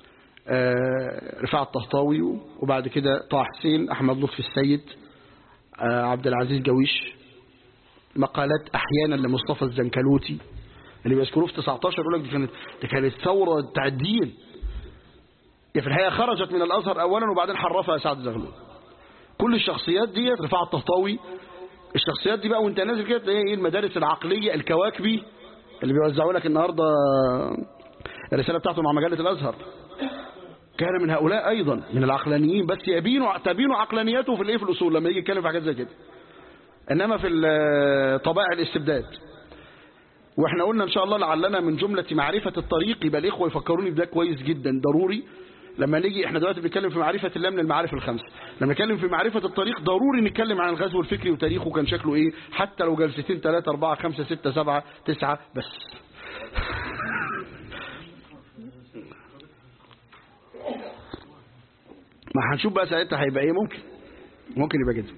آه، رفاعة الطهطاوي وبعد كده طه حسين أحمد لطفي السيد آه، عبد العزيز جويش مقالات أحيانا لمصطفى الزنكلوتي اللي بيذكروه في 19 يقول لك دي كانت دي كانت ثورة بتاع الدين هي في الحقيقة خرجت من الأزهر أولا وبعدين حرفها سعد زغلول كل الشخصيات دي رفاعة الطهطاوي الشخصيات دي بقى وانت نازل كده تلاقي ايه المدارس العقلية الكواكبي اللي بيوزعوا لك النهاردة الرسالة بتاعته مع مجلة الأزهر كان من هؤلاء أيضا من العقلانيين بس يبينوا تبين عقلانيته في الايه في الأصول لما يجي يتكلم في حاجات زي كده إنما في ال- طبائع الاستبداد واحنا قلنا ان شاء الله لعلنا من جملة معرفة الطريق يبقى الاخوة يفكروني بده كويس جدا ضروري لما نيجي احنا دلوقتي بنتكلم في معرفة الله من المعارف الخمس لما نتكلم في معرفة الطريق ضروري نتكلم عن الغزو الفكري وتاريخه كان شكله ايه حتى لو جلستين ثلاثة أربعة خمسة ستة سبعة تسعة بس ما هنشوف بقى ساعتها هيبقى ايه ممكن ممكن يبقى كده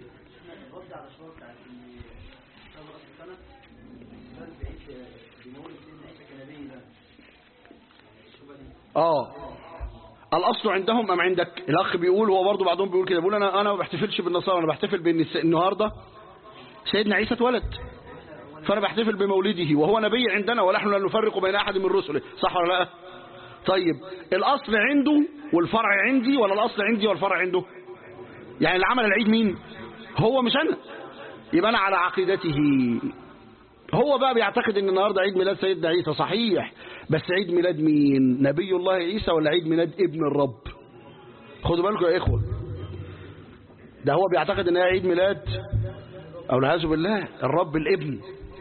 اه الاصل عندهم ام عندك الاخ بيقول هو برضه بعضهم بيقول كده بيقول انا انا ما بحتفلش بالنصارى انا بحتفل بان الس- النهارده سيدنا عيسى اتولد فانا بحتفل بمولده وهو نبي عندنا ونحن لا نفرق بين احد من رسله صح ولا لا طيب الاصل عنده والفرع عندي ولا الاصل عندي والفرع عنده يعني اللي عمل العيد مين هو مش انا يبقى انا على عقيدته هو بقى بيعتقد ان النهارده عيد ميلاد سيدنا عيسى صحيح بس عيد ميلاد مين نبي الله عيسى ولا عيد ميلاد ابن الرب خدوا بالكم يا اخوه ده هو بيعتقد ان هي عيد ميلاد او العياذ بالله الرب الابن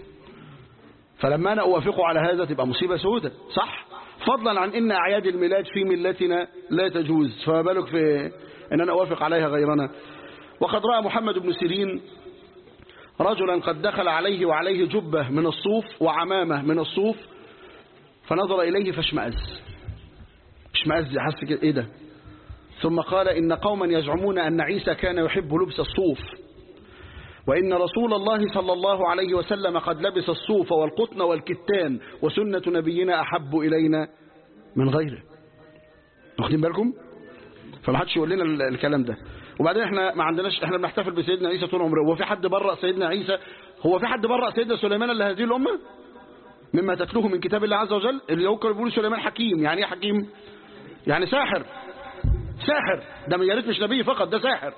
فلما انا اوافقه على هذا تبقى مصيبه سودة صح فضلا عن ان اعياد الميلاد في ملتنا لا تجوز فما بالك في ان انا اوافق عليها غيرنا وقد راى محمد بن سيرين رجلا قد دخل عليه وعليه جبه من الصوف وعمامه من الصوف فنظر اليه فاشمأز اشمأز حس كده ايه ده ثم قال ان قوما يزعمون ان عيسى كان يحب لبس الصوف وإن رسول الله صلى الله عليه وسلم قد لبس الصوف والقطن والكتان وسنة نبينا أحب إلينا من غيره واخدين بالكم فما حدش يقول لنا ال- الكلام ده وبعدين احنا ما عندناش احنا بنحتفل بسيدنا عيسى طول عمره هو في حد برأ سيدنا عيسى هو في حد برأ سيدنا سليمان الا هذه الأمة مما تتلوه من كتاب الله عز وجل اللي هو كانوا بيقولوا سليمان حكيم يعني ايه حكيم يعني ساحر ساحر ده يا ريت مش نبي فقط ده ساحر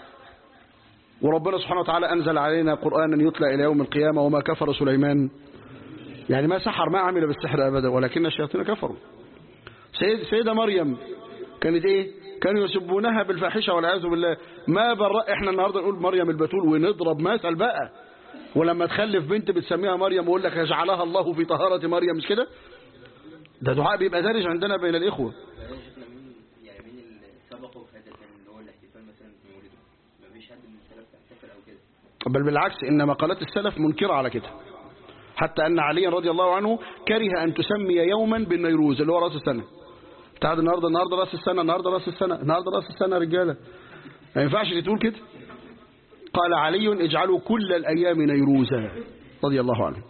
وربنا سبحانه وتعالى أنزل علينا قرآنا يتلى إلى يوم القيامة وما كفر سليمان يعني ما سحر ما عمل بالسحر أبدا ولكن الشياطين كفروا سيد سيدة مريم كانت إيه كانوا يسبونها بالفاحشة والعياذ بالله ما برأ إحنا النهاردة نقول مريم البتول ونضرب مثل بقى ولما تخلف بنت بتسميها مريم ويقول لك يجعلها الله في طهارة مريم مش كده ده دعاء بيبقى دارج عندنا بين الإخوة بعدين شفنا مين يعني مين اللي سبقه في هذا كان اللي هو الاحتفال مثلا بمولده ما فيش حد من السلف احتفل او كده بل بالعكس إن مقالات السلف منكرة على كده حتى أن علي رضي الله عنه كره أن تسمي يوما بالنيروز اللي هو رأس السنة تعال النهاردة النهاردة رأس السنة النهاردة رأس السنة النهاردة رأس السنة يا رجالة ما ينفعش تقول كده قال علي اجعلوا كل الأيام نيروزا رضي الله عنه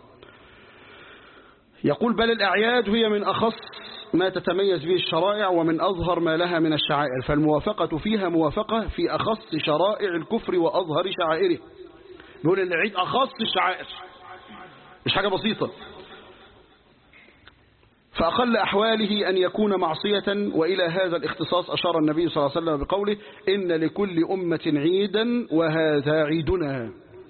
يقول بل الأعياد هي من أخص ما تتميز به الشرائع ومن أظهر ما لها من الشعائر فالموافقة فيها موافقة في أخص شرائع الكفر وأظهر شعائره بيقول ان العيد أخص الشعائر مش حاجة بسيطة فأقل أحواله أن يكون معصية وإلى هذا الاختصاص أشار النبي صلى الله عليه وسلم بقوله إن لكل أمة عيدا وهذا عيدنا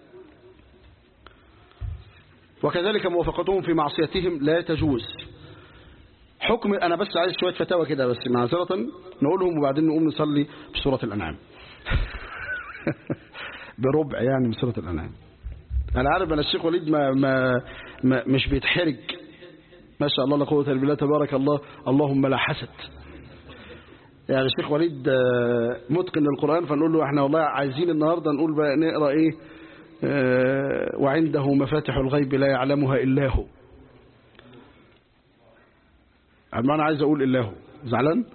وكذلك موافقتهم في معصيتهم لا تجوز حكم أنا بس عايز شوية فتاوى كده بس معذرة نقولهم وبعدين نقوم نصلي بسورة الأنعام بربع يعني من سورة الأنعام أنا عارف أن الشيخ وليد ما, ما, ما مش بيتحرج ما شاء الله لا قوة إلا بالله تبارك الله اللهم لا حسد يعني الشيخ وليد آه، متقن للقرآن فنقول له احنا والله عايزين النهاردة نقول بقى نقرأ ايه آه، وعنده مفاتح الغيب لا يعلمها إلا هو ما أنا عايز أقول إلا هو زعلان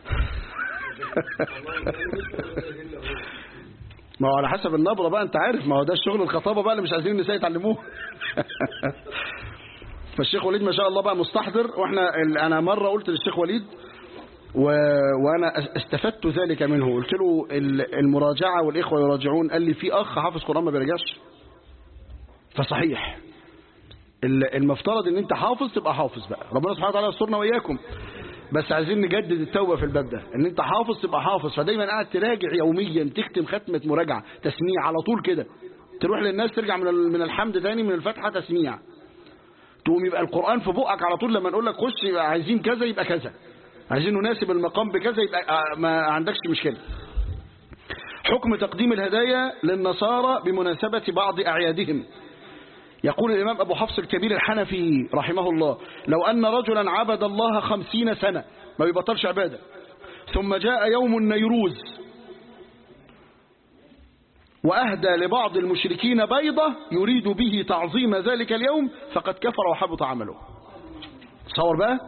ما هو على حسب النبرة بقى انت عارف ما هو ده الشغل الخطابة بقى اللي مش عايزين النساء يتعلموه فالشيخ وليد ما شاء الله بقى مستحضر واحنا ال- انا مرة قلت للشيخ وليد و... وانا استفدت ذلك منه قلت له ال- المراجعة والاخوة يراجعون قال لي في اخ حافظ قرآن ما بيرجعش فصحيح ال- المفترض ان انت حافظ تبقى حافظ بقى ربنا سبحانه وتعالى يسترنا واياكم بس عايزين نجدد التوبة في الباب ده ان انت حافظ تبقى حافظ فدايما قاعد تراجع يوميا تختم ختمة مراجعة تسميع على طول كده تروح للناس ترجع من ال- من الحمد تاني من الفتحة تسميع تقوم يبقى القرآن في بقك على طول لما نقول لك خش يبقى عايزين كذا يبقى كذا عايزين نناسب المقام بكذا يبقى آه، ما عندكش مشكلة حكم تقديم الهدايا للنصارى بمناسبة بعض أعيادهم يقول الإمام أبو حفص الكبير الحنفي رحمه الله لو أن رجلا عبد الله خمسين سنة ما بيبطلش عبادة ثم جاء يوم النيروز وأهدى لبعض المشركين بيضة يريد به تعظيم ذلك اليوم فقد كفر وحبط عمله تصور بقى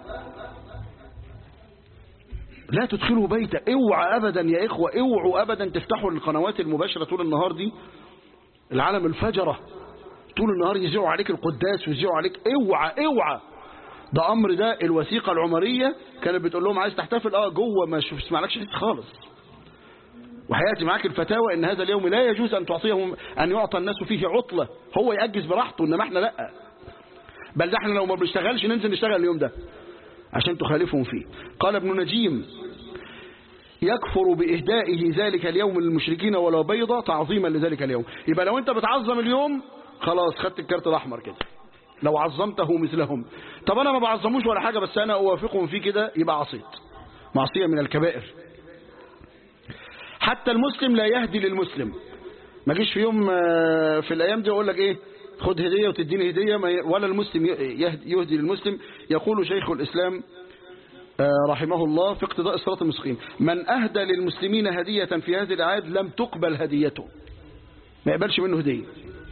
لا تدخلوا بيتا اوعى ابدا يا اخوة اوعوا ابدا تفتحوا القنوات المباشرة طول النهار دي العالم الفجرة طول النهار يذيعوا عليك القداس ويذيعوا عليك اوعى اوعى ده امر ده الوثيقة العمرية كانت بتقول لهم عايز تحتفل اه جوه ما شوف اسمعلكش حته خالص وهياتي معاك الفتاوى ان هذا اليوم لا يجوز ان تعطيهم ان يعطى الناس فيه عطلة هو يأجز براحته انما احنا لا بل ده احنا لو ما بنشتغلش ننزل نشتغل اليوم ده عشان تخالفهم فيه قال ابن نجيم يكفر بإهدائه ذلك اليوم للمشركين ولا بيضة تعظيما لذلك اليوم يبقى لو أنت بتعظم اليوم خلاص خدت الكارت الأحمر كده لو عظمته مثلهم طب أنا ما بعظموش ولا حاجة بس أنا أوافقهم فيه كده يبقى عصيت معصية من الكبائر حتى المسلم لا يهدي للمسلم ما جيش في يوم آه، في الأيام دي أقول لك إيه خد هدية وتديني هدية ما ي- ولا المسلم ي- يهدي يهدي للمسلم يقول شيخ الإسلام آه، رحمه الله في اقتضاء الصراط المستقيم من أهدى للمسلمين هدية في هذه الأعياد لم تقبل هديته ما يقبلش منه هدية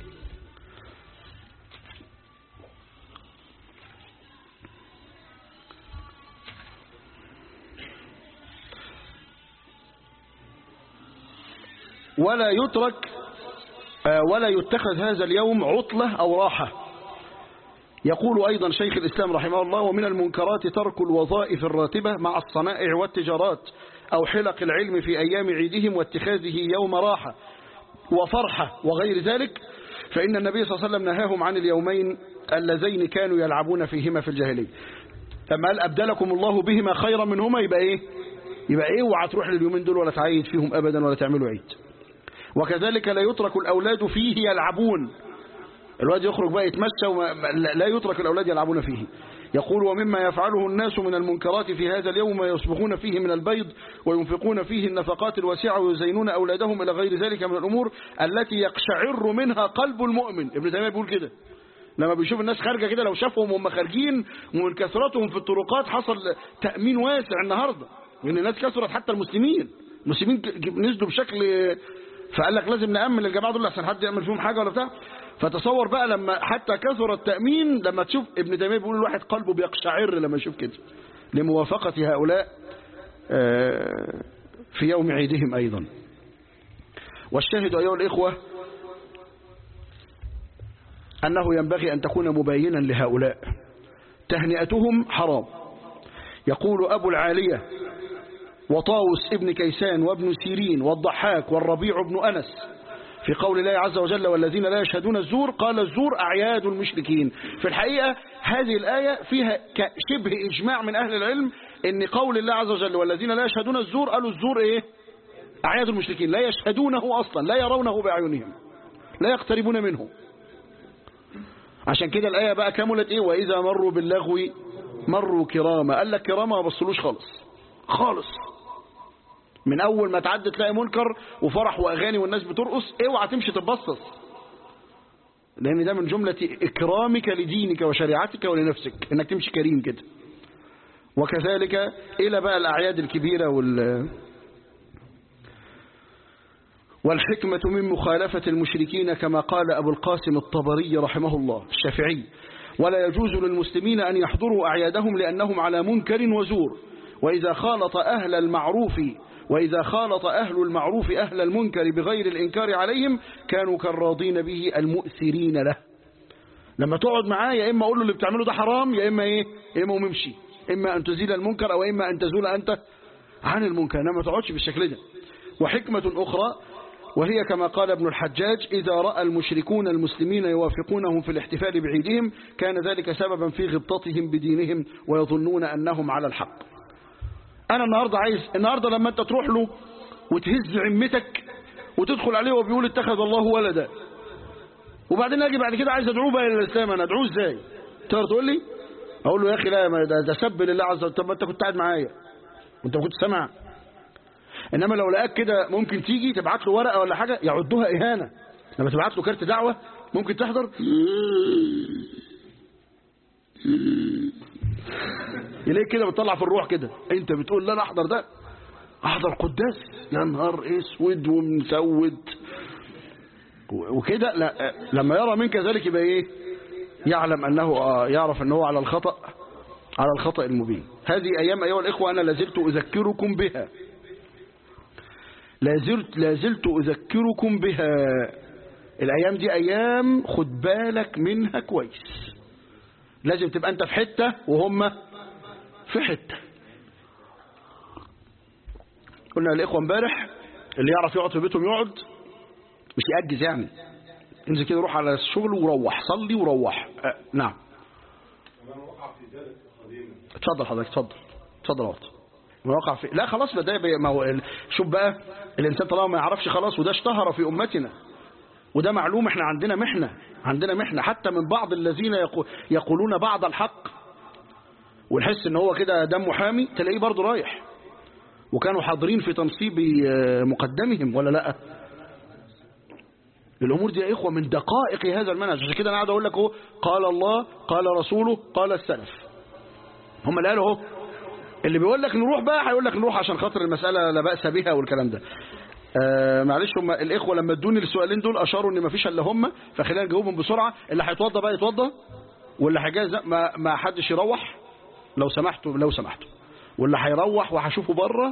ولا يترك آه، ولا يتخذ هذا اليوم عطلة أو راحة يقول أيضا شيخ الإسلام رحمه الله ومن المنكرات ترك الوظائف الراتبة مع الصنائع والتجارات أو حلق العلم في أيام عيدهم واتخاذه يوم راحة وفرحة وغير ذلك فإن النبي صلى الله عليه وسلم نهاهم عن اليومين اللذين كانوا يلعبون فيهما في الجاهلية لما قال أبدلكم الله بهما خيرا منهما يبقى إيه يبقى إيه وعى تروح لليومين دول ولا تعيد فيهم أبدا ولا تعملوا عيد وكذلك لا يترك الأولاد فيه يلعبون الواد يخرج بقى يتمشى وما لا لا يترك الأولاد يلعبون فيه يقول ومما يفعله الناس من المنكرات في هذا اليوم ما يصبغون فيه من البيض وينفقون فيه النفقات الواسعة ويزينون أولادهم إلى غير ذلك من الأمور التي يقشعر منها قلب المؤمن ابن تيمية بيقول كده لما بيشوف الناس خارجة كده لو شافهم وهم خارجين ومن كثرتهم في الطرقات حصل تأمين واسع النهاردة لأن الناس كثرت حتى المسلمين المسلمين ك- نزلوا بشكل فقال لك لازم نأمن الجماعة دول عشان حد يعمل فيهم حاجة ولا بتاع فتصور بقى لما حتى كثر التأمين لما تشوف ابن تيمية بيقول الواحد قلبه بيقشعر لما يشوف كده لموافقة هؤلاء آه، في يوم عيدهم أيضا والشاهد أيها الإخوة أنه ينبغي أن تكون مبينا لهؤلاء تهنئتهم حرام يقول أبو العالية وطاوس ابن كيسان وابن سيرين والضحاك والربيع بن أنس في قول الله عز وجل والذين لا يشهدون الزور قال الزور أعياد المشركين في الحقيقة هذه الآية فيها ك- شبه إجماع من أهل العلم ان قول الله عز وجل والذين لا يشهدون الزور قالوا الزور إيه أعياد المشركين لا يشهدونه أصلا لا يرونه بأعينهم لا يقتربون منه عشان كده الآية بقى كملت إيه وإذا مروا باللغو مروا كراما قال لك كراما ما بصلوش خالص خالص من أول ما تعدي تلاقي منكر وفرح وأغاني والناس بترقص اوعى تمشي تتبصص لأن ده من جملة إكرامك لدينك وشريعتك ولنفسك إنك تمشي كريم كده وكذلك إلى بقى الأعياد الكبيرة وال والحكمة من مخالفة المشركين كما قال أبو القاسم الطبري رحمه الله الشافعي ولا يجوز للمسلمين أن يحضروا أعيادهم لأنهم على منكر وزور وإذا خالط أهل المعروف وإذا خالط أهل المعروف أهل المنكر بغير الإنكار عليهم كانوا كالراضين به المؤثرين له لما تقعد معاه يا إما أقول له اللي بتعمله ده حرام يا إما إيه يا إما وممشي إما أن تزيل المنكر أو إما أن تزول أنت عن المنكر إنما ما تقعدش بالشكل ده وحكمة أخرى وهي كما قال ابن الحجاج إذا رأى المشركون المسلمين يوافقونهم في الاحتفال بعيدهم كان ذلك سببا في غبطتهم بدينهم ويظنون أنهم على الحق أنا النهاردة عايز النهاردة لما أنت تروح له وتهز عمتك وتدخل عليه وبيقول اتخذ الله ولدا وبعدين أجي بعد كده عايز أدعوه بقى إلى الإسلام أنا أدعوه إزاي تقدر تقول لي أقول له يا أخي لا ما ده, ده سب لله عز وجل طب ما أنت كنت قاعد معايا وأنت ما كنت سامع انما لو لقاك كده ممكن تيجي تبعت له ورقه ولا حاجه يعدوها اهانه لما تبعت له كارت دعوه ممكن تحضر يلاقيك كده بتطلع في الروح كده انت بتقول لا انا احضر ده احضر قداس يا نهار اسود ومسود وكده لا لما يرى منك ذلك يبقى ايه يعلم انه آه يعرف انه على الخطأ على الخطأ المبين هذه ايام ايها الاخوه انا لازلت اذكركم بها لازلت, لازلت أذكركم بها الأيام دي أيام خد بالك منها كويس لازم تبقى أنت في حتة وهم في حتة قلنا الإخوة امبارح اللي يعرف يقعد في بيتهم يقعد مش يأجز يعني انزل كده روح على الشغل وروح صلي وروح أه نعم اتفضل حضرتك اتفضل اتفضل يا وقت ويقع في لا خلاص بقى ده بي- ما هو ال- شوف بقى الانسان طالما ما يعرفش خلاص وده اشتهر في امتنا وده معلوم احنا عندنا محنه عندنا محنه حتى من بعض الذين يقو- يقولون بعض الحق ونحس ان هو كده دمه حامي تلاقيه برضه رايح وكانوا حاضرين في تنصيب آه، مقدمهم ولا لا الامور دي يا اخوه من دقائق هذا المنهج عشان كده انا قاعد اقول لك اهو قال الله قال رسوله قال السلف هم اللي قالوا اهو اللي بيقول لك نروح بقى هيقول لك نروح عشان خاطر المساله لا باس بها والكلام ده آه معلش هم الاخوه لما ادوني السؤالين دول اشاروا ان ما فيش الا هم فخلينا نجاوبهم بسرعه اللي هيتوضى بقى يتوضى واللي هيجهز ما ما حدش يروح لو سمحتوا لو سمحتوا واللي هيروح وهشوفه بره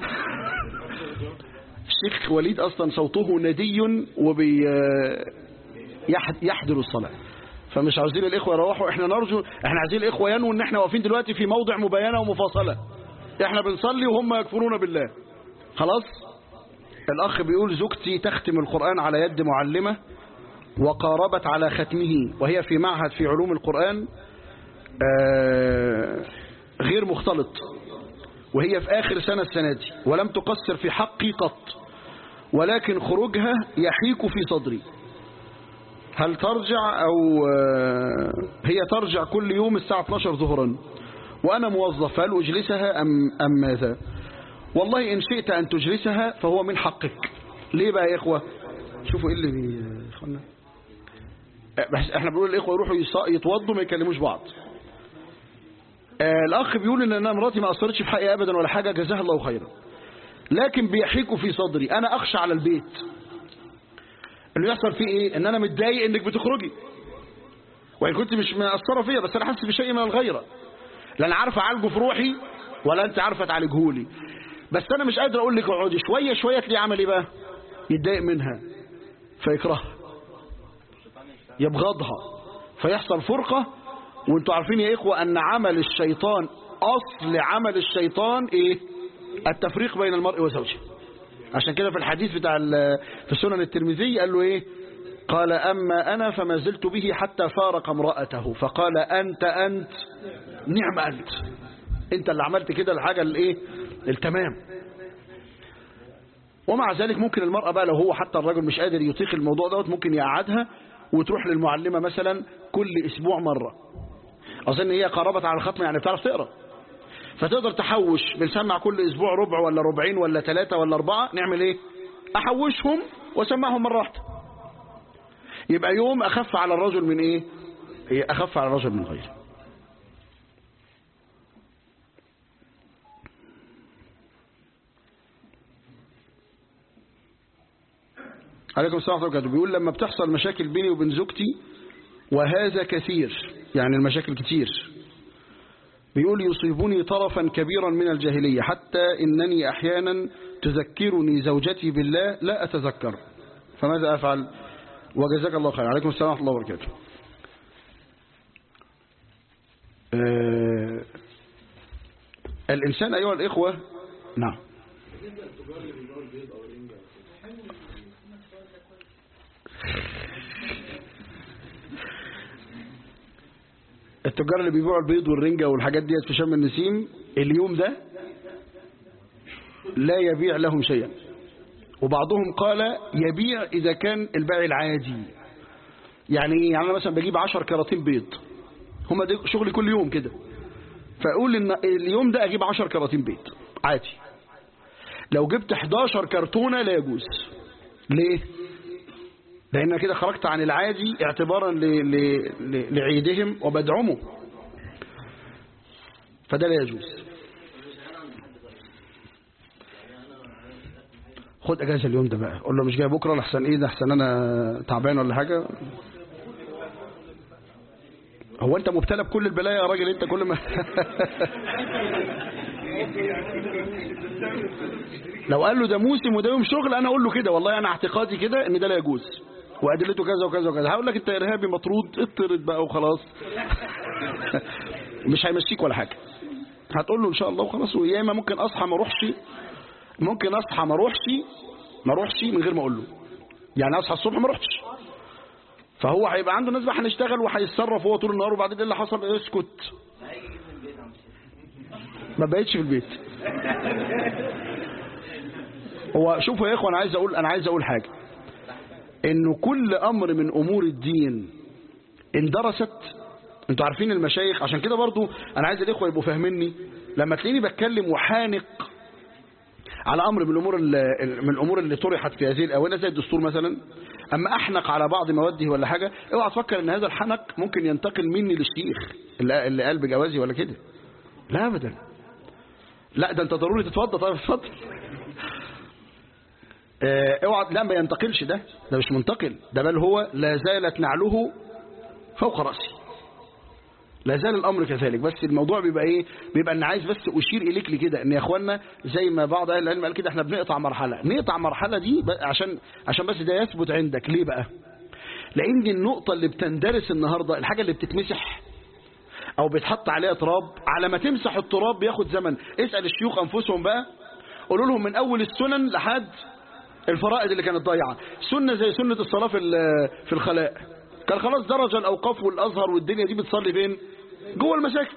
الشيخ وليد اصلا صوته ندي وبي يحد- يحضر الصلاه فمش عاوزين الاخوه يروحوا احنا نرجو احنا عايزين الاخوه ينووا ان احنا واقفين دلوقتي في موضع مباينه ومفاصله احنا بنصلي وهم يكفرون بالله خلاص الاخ بيقول زوجتي تختم القران على يد معلمه وقاربت على ختمه وهي في معهد في علوم القران آه، غير مختلط وهي في آخر سنة السنة دي ولم تقصر في حقي قط ولكن خروجها يحيك في صدري هل ترجع أو آه، هي ترجع كل يوم الساعة 12 ظهرا وأنا موظف هل أجلسها أم, أم ماذا والله إن شئت أن تجلسها فهو من حقك ليه بقى يا إخوة شوفوا إيه اللي بي... يا إخوانا بس احنا بنقول الإخوة يروحوا يص- يتوضوا ما يكلموش بعض آه، الأخ بيقول إن أنا مراتي ما أثرتش في حقي أبدا ولا حاجة جزاها الله خيرا لكن بيحيكوا في صدري أنا أخشى على البيت اللي يحصل فيه إيه إن أنا متضايق إنك بتخرجي وإن كنت مش مأثرة فيا بس أنا حاسس بشيء من الغيرة لا أنا عارف أعالجه في روحي ولا أنت عارفة تعالجه لي بس أنا مش قادر أقول لك اقعدي شوية شوية تلاقيه عمل إيه بقى يتضايق منها فيكرهها يبغضها فيحصل فرقة وانتوا عارفين يا إخوة أن عمل الشيطان أصل عمل الشيطان إيه التفريق بين المرء وزوجه عشان كده في الحديث بتاع ال- في سنن الترمذي قال له إيه قال أما أنا فما زلت به حتى فارق امرأته فقال أنت أنت نعم أنت أنت اللي عملت كده الحاجة الإيه التمام ومع ذلك ممكن المرأة بقى لو هو حتى الرجل مش قادر يطيق الموضوع دوت ممكن يقعدها وتروح للمعلمة مثلا كل أسبوع مرة أظن هي قربت على الختمة يعني بتعرف تقرأ فتقدر تحوش بنسمع كل أسبوع ربع ولا ربعين ولا ثلاثة ولا أربعة نعمل إيه أحوشهم وأسمعهم مرة واحدة يبقى يوم أخف على الرجل من إيه إيه، أخف على الرجل من غيره عليكم السلام ورحمة الله وبركاته بيقول لما بتحصل مشاكل بيني وبين زوجتي وهذا كثير يعني المشاكل كتير بيقول يصيبني طرفا كبيرا من الجاهلية حتى إنني أحيانا تذكرني زوجتي بالله لا أتذكر فماذا أفعل وجزاك الله خير عليكم السلام ورحمة الله وبركاته آه الإنسان أيها الإخوة نعم التجار اللي بيبيعوا البيض والرنجة والحاجات ديت في شم النسيم اليوم ده لا يبيع لهم شيئا وبعضهم قال يبيع إذا كان البيع العادي يعني إيه؟ يعني أنا مثلا بجيب 10 كراتين بيض هما دي شغلي كل يوم كده فأقول إن اليوم ده أجيب 10 كراتين بيض عادي لو جبت 11 كرتونة لا يجوز ليه؟ لأن كده خرجت عن العادي اعتبارا ل... ل... ل... لعيدهم وبدعمه فده لا يجوز خد اجازه اليوم ده بقى قول له مش جاي بكره لحسن ايه ده احسن انا تعبان ولا حاجه هو انت مبتلى بكل البلايا يا راجل انت كل ما لو قال له ده موسم وده يوم شغل انا اقول له كده والله انا اعتقادي كده ان ده لا يجوز وادلته كذا وكذا وكذا هقول لك انت ارهابي مطرود اطرد بقى وخلاص مش هيمشيك ولا حاجه هتقول له ان شاء الله وخلاص ويا اما ممكن اصحى ما اروحش ممكن اصحى ما اروحش ما اروحش من غير ما اقول له يعني اصحى الصبح ما اروحش فهو هيبقى عنده ناس بقى هنشتغل وهيتصرف هو طول النهار وبعدين ايه اللي حصل اسكت ما بقتش في البيت هو شوفوا يا اخوان انا عايز اقول انا عايز اقول حاجه انه كل امر من امور الدين اندرست انتوا عارفين المشايخ عشان كده برضو انا عايز الاخوه يبقوا فاهميني لما تلاقيني بتكلم وحانق على امر من الامور ال- من الامور اللي طرحت في هذه الاونه زي الدستور مثلا اما احنق على بعض مواده ولا حاجه اوعى تفكر ان هذا الحنق ممكن ينتقل مني للشيخ اللي اللي قال بجوازي ولا كده لا ابدا لا ده انت ضروري تتوضى طيب اتفضل اه، اوعى لا ما ينتقلش ده ده مش منتقل ده بل هو لا زالت نعله فوق راسي لا زال الامر كذلك بس الموضوع بيبقى ايه بيبقى ان عايز بس اشير اليك لكده ان يا اخوانا زي ما بعض اهل العلم قال كده احنا بنقطع مرحله نقطع مرحله دي ب- عشان عشان بس ده يثبت عندك ليه بقى لان النقطه اللي بتندرس النهارده الحاجه اللي بتتمسح او بيتحط عليها تراب على ما تمسح التراب بياخد زمن اسال الشيوخ انفسهم بقى قولوا لهم من اول السنن لحد الفرائض اللي كانت ضايعه سنه زي سنه الصلاه في ال- في الخلاء كان خلاص درج الاوقاف والازهر والدنيا دي بتصلي فين جوه المساجد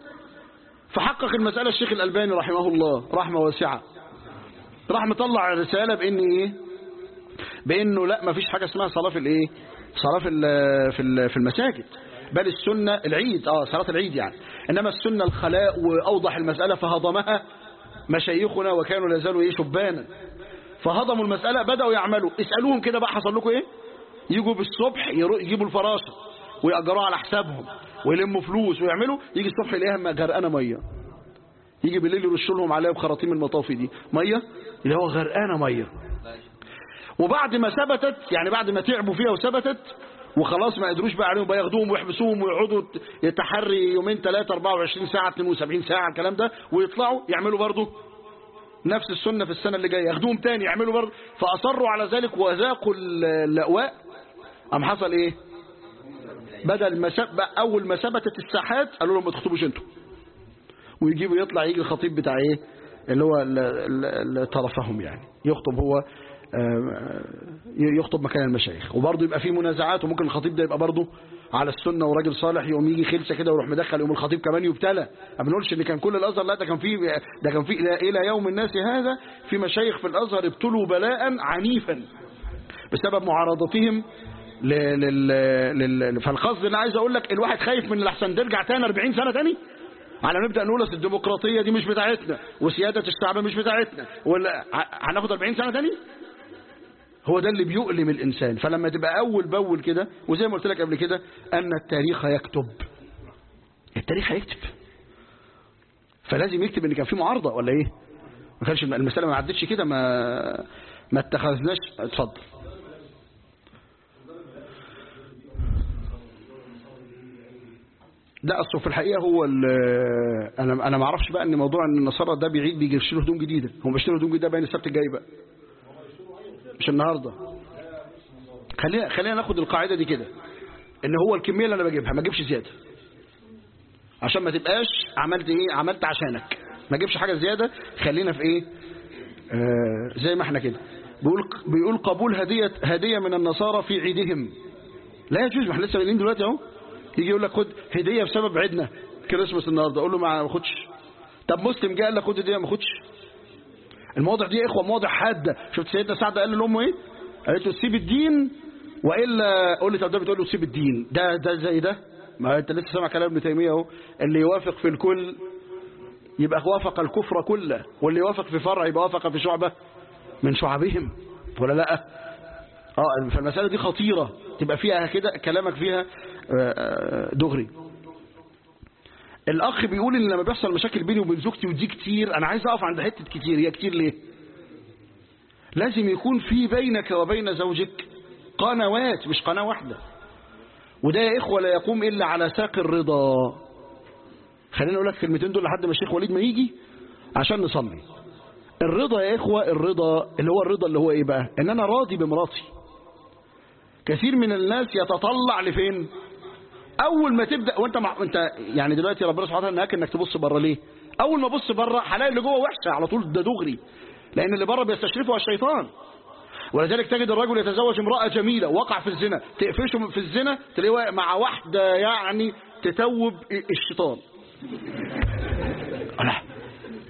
فحقق المساله الشيخ الالباني رحمه الله رحمه واسعه راح مطلع رساله بان ايه بانه لا ما فيش حاجه اسمها صلاه في الايه صلاه في ال- في ال- في المساجد بل السنه العيد اه صلاه العيد يعني انما السنه الخلاء واوضح المساله فهضمها مشايخنا وكانوا لا زالوا ايه شبانا فهضموا المساله بداوا يعملوا اسالوهم كده بقى حصل لكم ايه يجوا بالصبح يرو- يجيبوا الفراشه ويأجروها على حسابهم ويلموا فلوس ويعملوا يجي الصبح يلاقيها غرقانه ميه يجي بالليل يرشوا لهم عليها بخراطيم المطافي دي ميه اللي هو غرقانه ميه وبعد ما ثبتت يعني بعد ما تعبوا فيها وثبتت وخلاص ما قدروش بقى عليهم بقى ياخدوهم ويحبسوهم ويقعدوا يتحري يومين ثلاثة 24 ساعة 72 ساعة الكلام ده ويطلعوا يعملوا برضه نفس السنة في السنة اللي جاية ياخدوهم تاني يعملوا برضه فأصروا على ذلك وذاقوا اللأواء أم حصل إيه بدل ما سب أول ما ثبتت الساحات قالوا لهم ما تخطبوش انتوا ويجيبوا يطلع يجي الخطيب بتاع إيه اللي هو ال- ال- ال- طرفهم يعني يخطب هو آه، يخطب مكان المشايخ وبرضه يبقى في منازعات وممكن الخطيب ده يبقى برضه على السنة وراجل صالح يقوم يجي خلسة كده ويروح مدخل يقوم الخطيب كمان يبتلى ما بنقولش ان كان كل الازهر لا ده كان في ده كان في الى إلى يوم الناس هذا في مشايخ في الازهر ابتلوا بلاء عنيفا بسبب معارضتهم ل... لل... لل... فالقصد اللي عايز اقول لك الواحد خايف من الاحسن ترجع تاني 40 سنة تاني على نبدأ نقول أصل الديمقراطية دي مش بتاعتنا وسيادة الشعب مش بتاعتنا ولا ه- هناخد 40 سنة تاني هو ده اللي بيؤلم الإنسان فلما تبقى أول بأول كده وزي ما قلت لك قبل كده أن التاريخ يكتب التاريخ هيكتب فلازم يكتب ان كان في معارضة ولا ايه ما كانش المسألة ما عدتش كده ما ما اتخذناش اتفضل لا اصله في الحقيقه هو ال- انا انا ما اعرفش بقى ان موضوع ان النصارى ده بيعيد بيجي يشتروا هدوم جديده هم بيشتروا هدوم جديده باين السبت الجاي بقى مش النهارده خلينا خلينا ناخد القاعده دي كده ان هو الكميه اللي انا بجيبها ما اجيبش زياده عشان ما تبقاش عملت ايه عملت عشانك ما اجيبش حاجه زياده خلينا في ايه آه زي ما احنا كده بيقول بيقول قبول هديه هديه من النصارى في عيدهم لا يجوز ما احنا لسه قايلين دلوقتي اهو يجي يقول لك خد هديه بسبب عيدنا كريسماس النهارده اقول له ما خدش طب مسلم جه قال لك خد هديه ما خدش المواضع دي يا اخوه مواضع حاده شفت سيدنا سعد قال لامه ايه قالت له سيب الدين والا قول لي طب ده بتقول له سيب الدين ده ده زي ده ما انت لسه سامع كلام ابن تيميه اهو اللي يوافق في الكل يبقى وافق الكفر كله واللي يوافق في فرع يبقى وافق في شعبه من شعبهم ولا لا اه فالمساله دي خطيره تبقى فيها كده كلامك فيها آه، آه، دغري الاخ بيقول ان لما بيحصل مشاكل بيني وبين زوجتي ودي كتير انا عايز اقف عند حته كتير هي كتير ليه لازم يكون في بينك وبين زوجك قنوات مش قناه واحده وده يا اخوه لا يقوم الا على ساق الرضا خليني اقول لك الكلمتين دول لحد ما الشيخ وليد ما يجي عشان نصلي الرضا يا اخوه الرضا اللي هو الرضا اللي هو ايه بقى ان انا راضي بمراتي كثير من الناس يتطلع لفين اول ما تبدا وانت مع... انت يعني دلوقتي ربنا سبحانه وتعالى نهاك انك تبص بره ليه اول ما ابص بره هلاقي اللي جوه وحشه على طول ده دغري لان اللي بره بيستشرفه الشيطان ولذلك تجد الرجل يتزوج امراه جميله وقع في الزنا تقفشه في الزنا تلاقيه واقع مع واحده يعني تتوب الشيطان لا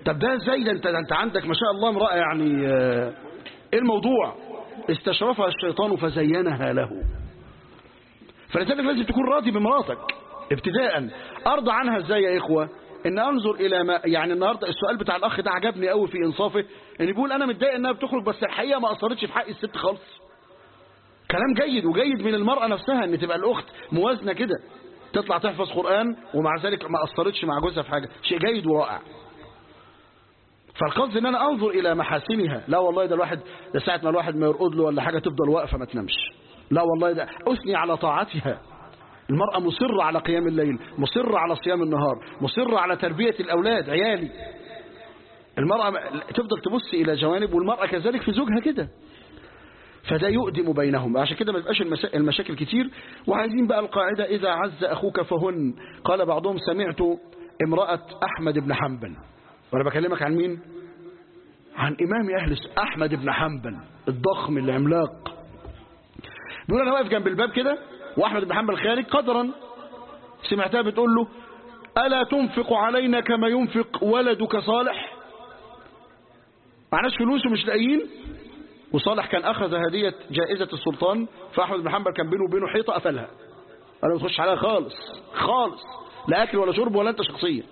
طب ده ازاي ده انت ده انت عندك ما شاء الله امرأة يعني آه، ايه الموضوع استشرفها الشيطان فزينها له فلذلك لازم تكون راضي بمراتك ابتداء ارضى عنها ازاي يا اخوه ان انظر الى ما يعني النهارده السؤال بتاع الاخ ده عجبني قوي في انصافه ان بيقول انا متضايق انها بتخرج بس الحقيقه ما اثرتش في حق الست خالص كلام جيد وجيد من المرأة نفسها ان تبقى الاخت موازنة كده تطلع تحفظ قرآن ومع ذلك ما اثرتش مع جوزها في حاجة شيء جيد ورائع فالقصد ان انا انظر الى محاسنها لا والله ده الواحد ده ساعة ما الواحد ما يرقد له ولا حاجة تفضل واقفة ما تنامش لا والله ده اثني على طاعتها المرأة مصرة على قيام الليل مصرة على صيام النهار مصرة على تربية الأولاد عيالي المرأة تفضل تبص إلى جوانب والمرأة كذلك في زوجها كده فده يؤدم بينهم عشان كده ما تبقاش المسا- المشاكل كتير وعايزين بقى القاعدة إذا عز أخوك فهن قال بعضهم سمعت امرأة أحمد بن حنبل وأنا بكلمك عن مين عن إمام أهل الس- أحمد بن حنبل الضخم العملاق بيقول أنا واقف جنب الباب كده وأحمد بن حنبل خارج قدرا سمعتها بتقول له ألا تنفق علينا كما ينفق ولدك صالح معناش فلوس ومش لاقيين وصالح كان أخذ هدية جائزة السلطان فأحمد بن حنبل كان بينه وبينه حيطة قفلها قال له ما تخش عليها خالص خالص لا أكل ولا شرب ولا أنت شخصيا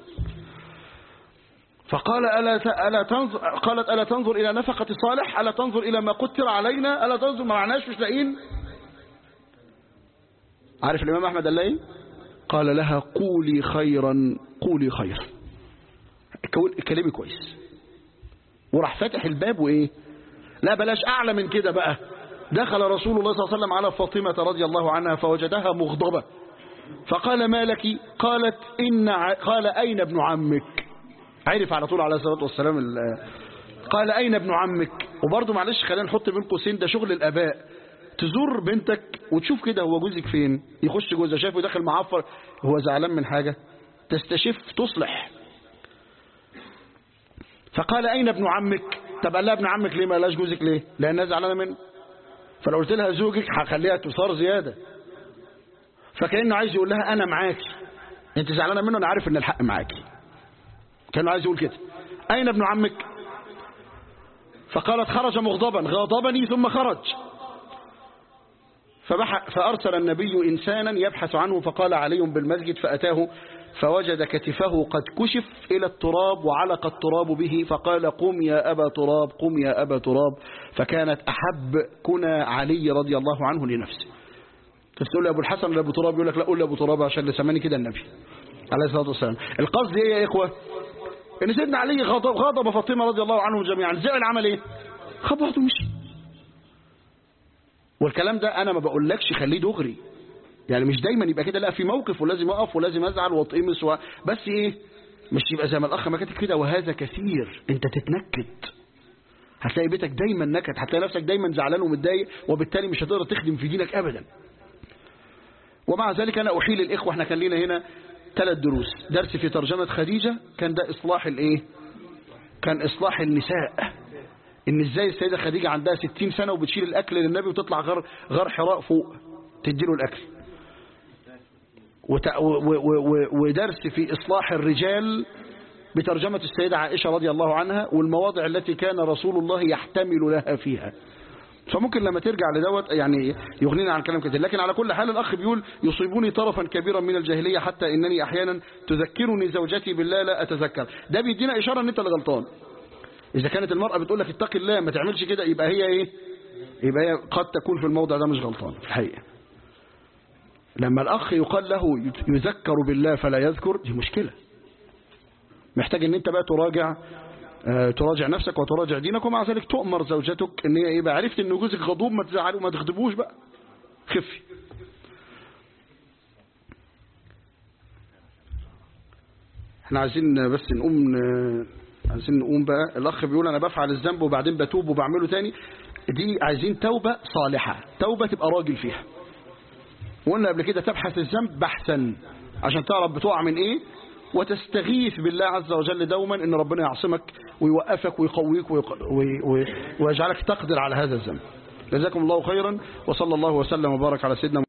فقال ألا ت- ألا تنظر قالت ألا تنظر إلى نفقة صالح ألا تنظر إلى ما قتر علينا ألا تنظر ما معناش مش لاقيين عارف الإمام أحمد قال لها إيه قال لها قولي خيرا قولي خير كول- كلمي كويس وراح فاتح الباب وإيه لا بلاش أعلى من كده بقى دخل رسول الله صلى الله عليه وسلم على فاطمة رضي الله عنها فوجدها مغضبة فقال ما لك قالت إن ع... قال أين ابن عمك عرف على طول عليه الصلاة والسلام ال- قال أين ابن عمك وبرضه معلش خلينا نحط بين قوسين ده شغل الآباء تزور بنتك وتشوف كده هو جوزك فين يخش جوزها شافه داخل معفر هو زعلان من حاجة تستشف تصلح فقال أين ابن عمك طب قال لها ابن عمك ليه ما قالهاش جوزك ليه لأنها زعلانة منه فلو قلت لها زوجك هخليها تصار زيادة فكأنه عايز يقول لها أنا معاكي أنت زعلانة منه أنا عارف إن الحق معاكي كانه عايز يقول كده أين ابن عمك فقالت خرج مغضبا غضبني ثم خرج فبح فأرسل النبي إنسانا يبحث عنه فقال علي بالمسجد فأتاه فوجد كتفه قد كشف إلى التراب وعلق التراب به فقال قم يا أبا تراب قم يا أبا تراب فكانت أحب كنا علي رضي الله عنه لنفسه تقول لي أبو الحسن ولا أبو تراب يقول لك لا قول لي أبو تراب عشان لسماني كده النبي عليه الصلاة والسلام القصد إيه يا إخوة إن سيدنا علي غضب, غضب فاطمة رضي الله عنهم جميعا زعل عمل إيه خبط ومشي والكلام ده أنا ما بقولكش خليه دغري يعني مش دايما يبقى كده لا في موقف ولازم اقف ولازم ازعل واتقمص و... بس ايه مش يبقى زي ما الاخ ما كاتب كده وهذا كثير انت تتنكد هتلاقي بيتك دايما نكد هتلاقي نفسك دايما زعلان ومتضايق وبالتالي مش هتقدر تخدم في دينك ابدا ومع ذلك انا احيل الاخوه احنا كان لنا هنا ثلاث دروس درس في ترجمه خديجه كان ده اصلاح الايه كان اصلاح النساء ان ازاي السيده خديجه عندها 60 سنه وبتشيل الاكل للنبي وتطلع غار غار حراء فوق تديله الاكل وت- و- و- و- ودرس في إصلاح الرجال بترجمة السيدة عائشة رضي الله عنها والمواضع التي كان رسول الله يحتمل لها فيها فممكن لما ترجع لدوت يعني يغنينا عن كلام كتير لكن على كل حال الأخ بيقول يصيبني طرفا كبيرا من الجاهلية حتى إنني أحيانا تذكرني زوجتي بالله لا أتذكر ده بيدينا إشارة أن أنت اللي غلطان إذا كانت المرأة بتقول لك اتقي الله ما تعملش كده يبقى هي إيه يبقى هي قد تكون في الموضع ده مش غلطان في الحقيقة لما الأخ يقال له يذكر بالله فلا يذكر دي مشكلة محتاج ان انت بقى تراجع آه، تراجع نفسك وتراجع دينك ومع ذلك تؤمر زوجتك ان هي يبقى عرفت ان جوزك غضوب ما تزعله وما تغضبوش بقى خفي احنا عايزين بس نقوم ن- عايزين نقوم بقى الاخ بيقول انا بفعل الذنب وبعدين بتوب وبعمله تاني دي عايزين توبة صالحة توبة تبقى راجل فيها وقلنا قبل كده تبحث الذنب بحثا عشان تعرف بتقع من ايه وتستغيث بالله عز وجل دوما ان ربنا يعصمك ويوقفك ويقويك ويق- وي- وي- ويجعلك تقدر على هذا الذنب جزاكم الله خيرا وصلى الله وسلم وبارك على سيدنا